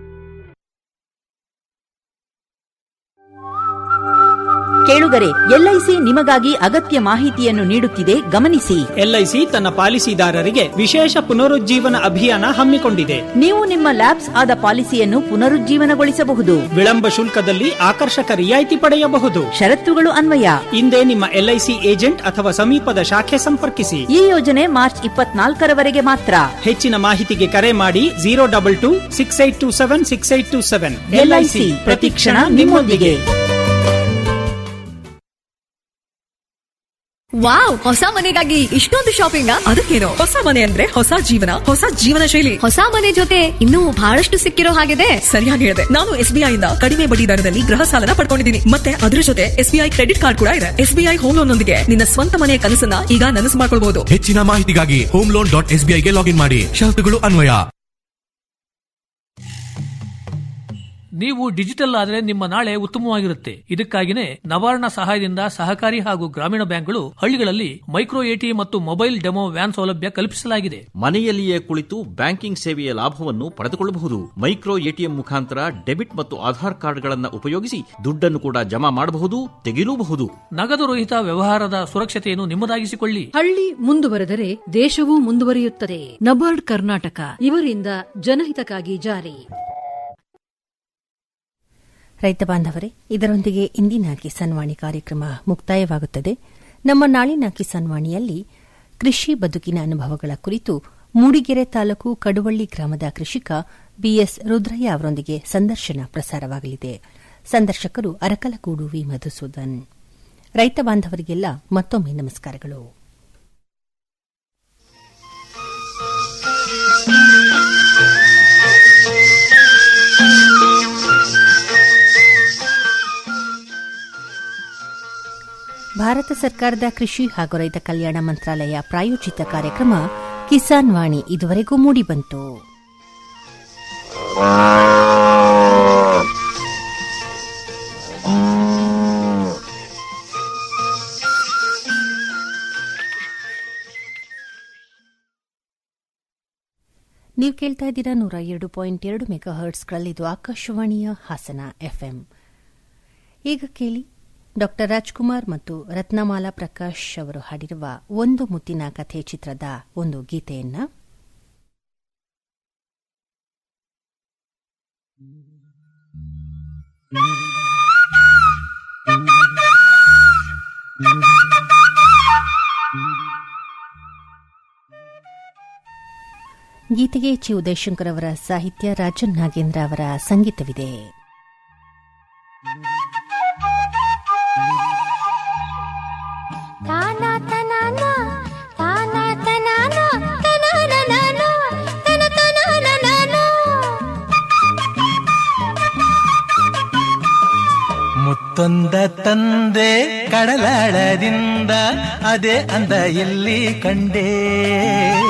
ಕೇಳುಗರೆ ಎಲ್ಐಸಿ ನಿಮಗಾಗಿ ಅಗತ್ಯ ಮಾಹಿತಿಯನ್ನು ನೀಡುತ್ತಿದೆ ಗಮನಿಸಿ ಎಲ್ಐಸಿ ತನ್ನ ಪಾಲಿಸಿದಾರರಿಗೆ ವಿಶೇಷ ಪುನರುಜ್ಜೀವನ ಅಭಿಯಾನ ಹಮ್ಮಿಕೊಂಡಿದೆ ನೀವು ನಿಮ್ಮ ಲ್ಯಾಬ್ಸ್ ಆದ ಪಾಲಿಸಿಯನ್ನು ಪುನರುಜ್ಜೀವನಗೊಳಿಸಬಹುದು ವಿಳಂಬ ಶುಲ್ಕದಲ್ಲಿ ಆಕರ್ಷಕ ರಿಯಾಯಿತಿ ಪಡೆಯಬಹುದು ಷರತ್ತುಗಳು ಅನ್ವಯ ಹಿಂದೆ ನಿಮ್ಮ ಎಲ್ಐಸಿ ಏಜೆಂಟ್ ಅಥವಾ ಸಮೀಪದ ಶಾಖೆ ಸಂಪರ್ಕಿಸಿ ಈ ಯೋಜನೆ ಮಾರ್ಚ್ ಇಪ್ಪತ್ನಾಲ್ಕರವರೆಗೆ ಮಾತ್ರ ಹೆಚ್ಚಿನ ಮಾಹಿತಿಗೆ ಕರೆ ಮಾಡಿ zero double two six eight two seven six eight two seven LIC ಪ್ರತಿಕ್ಷಣ ನಿಮ್ಮೊಂದಿಗೆ ವಾವ್ ಹೊಸ ಮನೆಗಾಗಿ ಇಷ್ಟೊಂದು ಶಾಪಿಂಗ್ ಅದಕ್ಕೇನು ಹೊಸ ಮನೆ ಅಂದ್ರೆ ಹೊಸ ಜೀವನ ಹೊಸ ಜೀವನ ಶೈಲಿ ಹೊಸ ಮನೆ ಜೊತೆ ಇನ್ನೂ ಬಹಳಷ್ಟು ಸಿಕ್ಕಿರೋ ಹಾಗಿದೆ ಸರಿಯಾಗಿ ಹೇಳಿದೆ ನಾನು ಎಸ್ಬಿಐ ಇಂದ ಕಡಿಮೆ ಬಡ್ಡಿ ದರದಲ್ಲಿ ಗೃಹ ಸಾಲನ ಪಡ್ಕೊಂಡಿದ್ದೀನಿ ಮತ್ತೆ ಅದ್ರ ಜೊತೆ ಎಸ್ಬಿಐ ಕ್ರೆಡಿಟ್ ಕಾರ್ಡ್ ಕೂಡ ಇದೆ ಎಸ್ಬಿಐ ಹೋಮ್ ಲೋನ್ ನೊಂದಿಗೆ ನಿನ್ನ ಸ್ವಂತ ಮನೆಯ ಕನಸನ್ನ ಈಗ ನನಸು ಮಾಡ್ಕೊಳ್ಬಹುದು ಹೆಚ್ಚಿನ ಮಾಹಿತಿಗಾಗಿ ಹೋಮ್ ಲೋನ್ ಡಾಟ್ ಎಸ್ಬಿಐಗೆ ಲಾಗಿನ್ ಮಾಡಿ ಷರತ್ತುಗಳು ಅನ್ವಯ ನೀವು ಡಿಜಿಟಲ್ ಆದ್ರೆ ನಿಮ್ಮ ನಾಳೆ ಉತ್ತಮವಾಗಿರುತ್ತೆ ಇದಕ್ಕಾಗಿನೇ ನವಾರ್ಣ ಸಹಾಯದಿಂದ ಸಹಕಾರಿ ಹಾಗೂ ಗ್ರಾಮೀಣ ಬ್ಯಾಂಕ್ಗಳು ಹಳ್ಳಿಗಳಲ್ಲಿ ಮೈಕ್ರೋ ಎಟಿ ಮತ್ತು ಮೊಬೈಲ್ ಡೆಮೋ ವ್ಯಾನ್ ಸೌಲಭ್ಯ ಕಲ್ಪಿಸಲಾಗಿದೆ ಮನೆಯಲ್ಲಿಯೇ ಕುಳಿತು ಬ್ಯಾಂಕಿಂಗ್ ಸೇವೆಯ ಲಾಭವನ್ನು ಪಡೆದುಕೊಳ್ಳಬಹುದು ಮೈಕ್ರೋ ಎಟಿಎಂ ಮುಖಾಂತರ ಡೆಬಿಟ್ ಮತ್ತು ಆಧಾರ್ ಕಾರ್ಡ್ಗಳನ್ನು ಉಪಯೋಗಿಸಿ ದುಡ್ಡನ್ನು ಕೂಡ ಜಮಾ ಮಾಡಬಹುದು ತೆಗೆಯಲೂಬಹುದು ನಗದು ರಹಿತ ವ್ಯವಹಾರದ ಸುರಕ್ಷತೆಯನ್ನು ನಿಮ್ಮದಾಗಿಸಿಕೊಳ್ಳಿ ಹಳ್ಳಿ ಮುಂದುವರೆದರೆ ದೇಶವೂ ಮುಂದುವರಿಯುತ್ತದೆ ನಬಾರ್ಡ್ ಕರ್ನಾಟಕ ಇವರಿಂದ ಜನಹಿತಕ್ಕಾಗಿ ಜಾರಿ ರೈತ ಬಾಂಧವರೇ ಇದರೊಂದಿಗೆ ಇಂದಿನ ಕಿಸಾನ್ ವಾಣಿ ಕಾರ್ಯಕ್ರಮ ಮುಕ್ತಾಯವಾಗುತ್ತದೆ ನಮ್ಮ ನಾಳಿನ ಕಿಸಾನ್ ವಾಣಿಯಲ್ಲಿ ಕೃಷಿ ಬದುಕಿನ ಅನುಭವಗಳ ಕುರಿತು ಮೂಡಿಗೆರೆ ತಾಲೂಕು ಕಡುವಳ್ಳಿ ಗ್ರಾಮದ ಕೃಷಿಕ ಬಿಎಸ್ ರುದ್ರಯ್ಯ ಅವರೊಂದಿಗೆ ಸಂದರ್ಶನ ಪ್ರಸಾರವಾಗಲಿದೆ ಸಂದರ್ಶಕರು ಅರಕಲಗೂಡು ವಿ ಮಧುಸೂದನ್ ರೈತ ಬಾಂಧವರಿಗೆಲ್ಲ ಮತ್ತೊಮ್ಮೆ ನಮಸ್ಕಾರಗಳು ಭಾರತ ಸರ್ಕಾರದ ಕೃಷಿ ಹಾಗೂ ರೈತ ಕಲ್ಯಾಣ ಮಂತ್ರಾಲಯ ಪ್ರಾಯೋಜಿತ ಕಾರ್ಯಕ್ರಮ ಕಿಸಾನ್ ವಾಣಿ ಇದುವರೆಗೂ ಮೂಡಿಬಂತು ನೀವು ಕೇಳ್ತಾ ಇದ್ದೀರಾ ನೂರ ಎರಡು ಪಾಯಿಂಟ್ ಎರಡು ಮೆಗಾ ಹರ್ಟ್ಸ್ಗಳಲ್ಲಿ ಇದು ಆಕಾಶವಾಣಿಯ ಹಾಸನ ಎಫ್ಎಂ ಈಗ ಕೇಳಿ ಡಾಕ್ಟರ್ ರಾಜ್ಕುಮಾರ್ ಮತ್ತು ರತ್ನಮಾಲಾ ಪ್ರಕಾಶ್ ಅವರು ಹಾಡಿರುವ ಒಂದು ಮುತ್ತಿನ ಕಥೆ ಚಿತ್ರದ ಒಂದು ಗೀತೆಯನ್ನ ಗೀತೆಗೆ ಚಿ ಉದಯಶಂಕರ್ ಅವರ ಸಾಹಿತ್ಯ ರಾಜನ್ ನಾಗೇಂದ್ರ ಅವರ ಸಂಗೀತವಿದೆ ತಾನಾ ತನಾನಾ, ತಾನಾ ತನಾನಾ, ತನಾನನಾನಾ, ತನ ತನಾನನಾನಾ. ಮುತ್ತೊಂದ ತಂದೆ ಕಡಲಾಳದಿಂದ ಅದೇ ಅಂದ ಎಲ್ಲಿ ಕಂಡೇ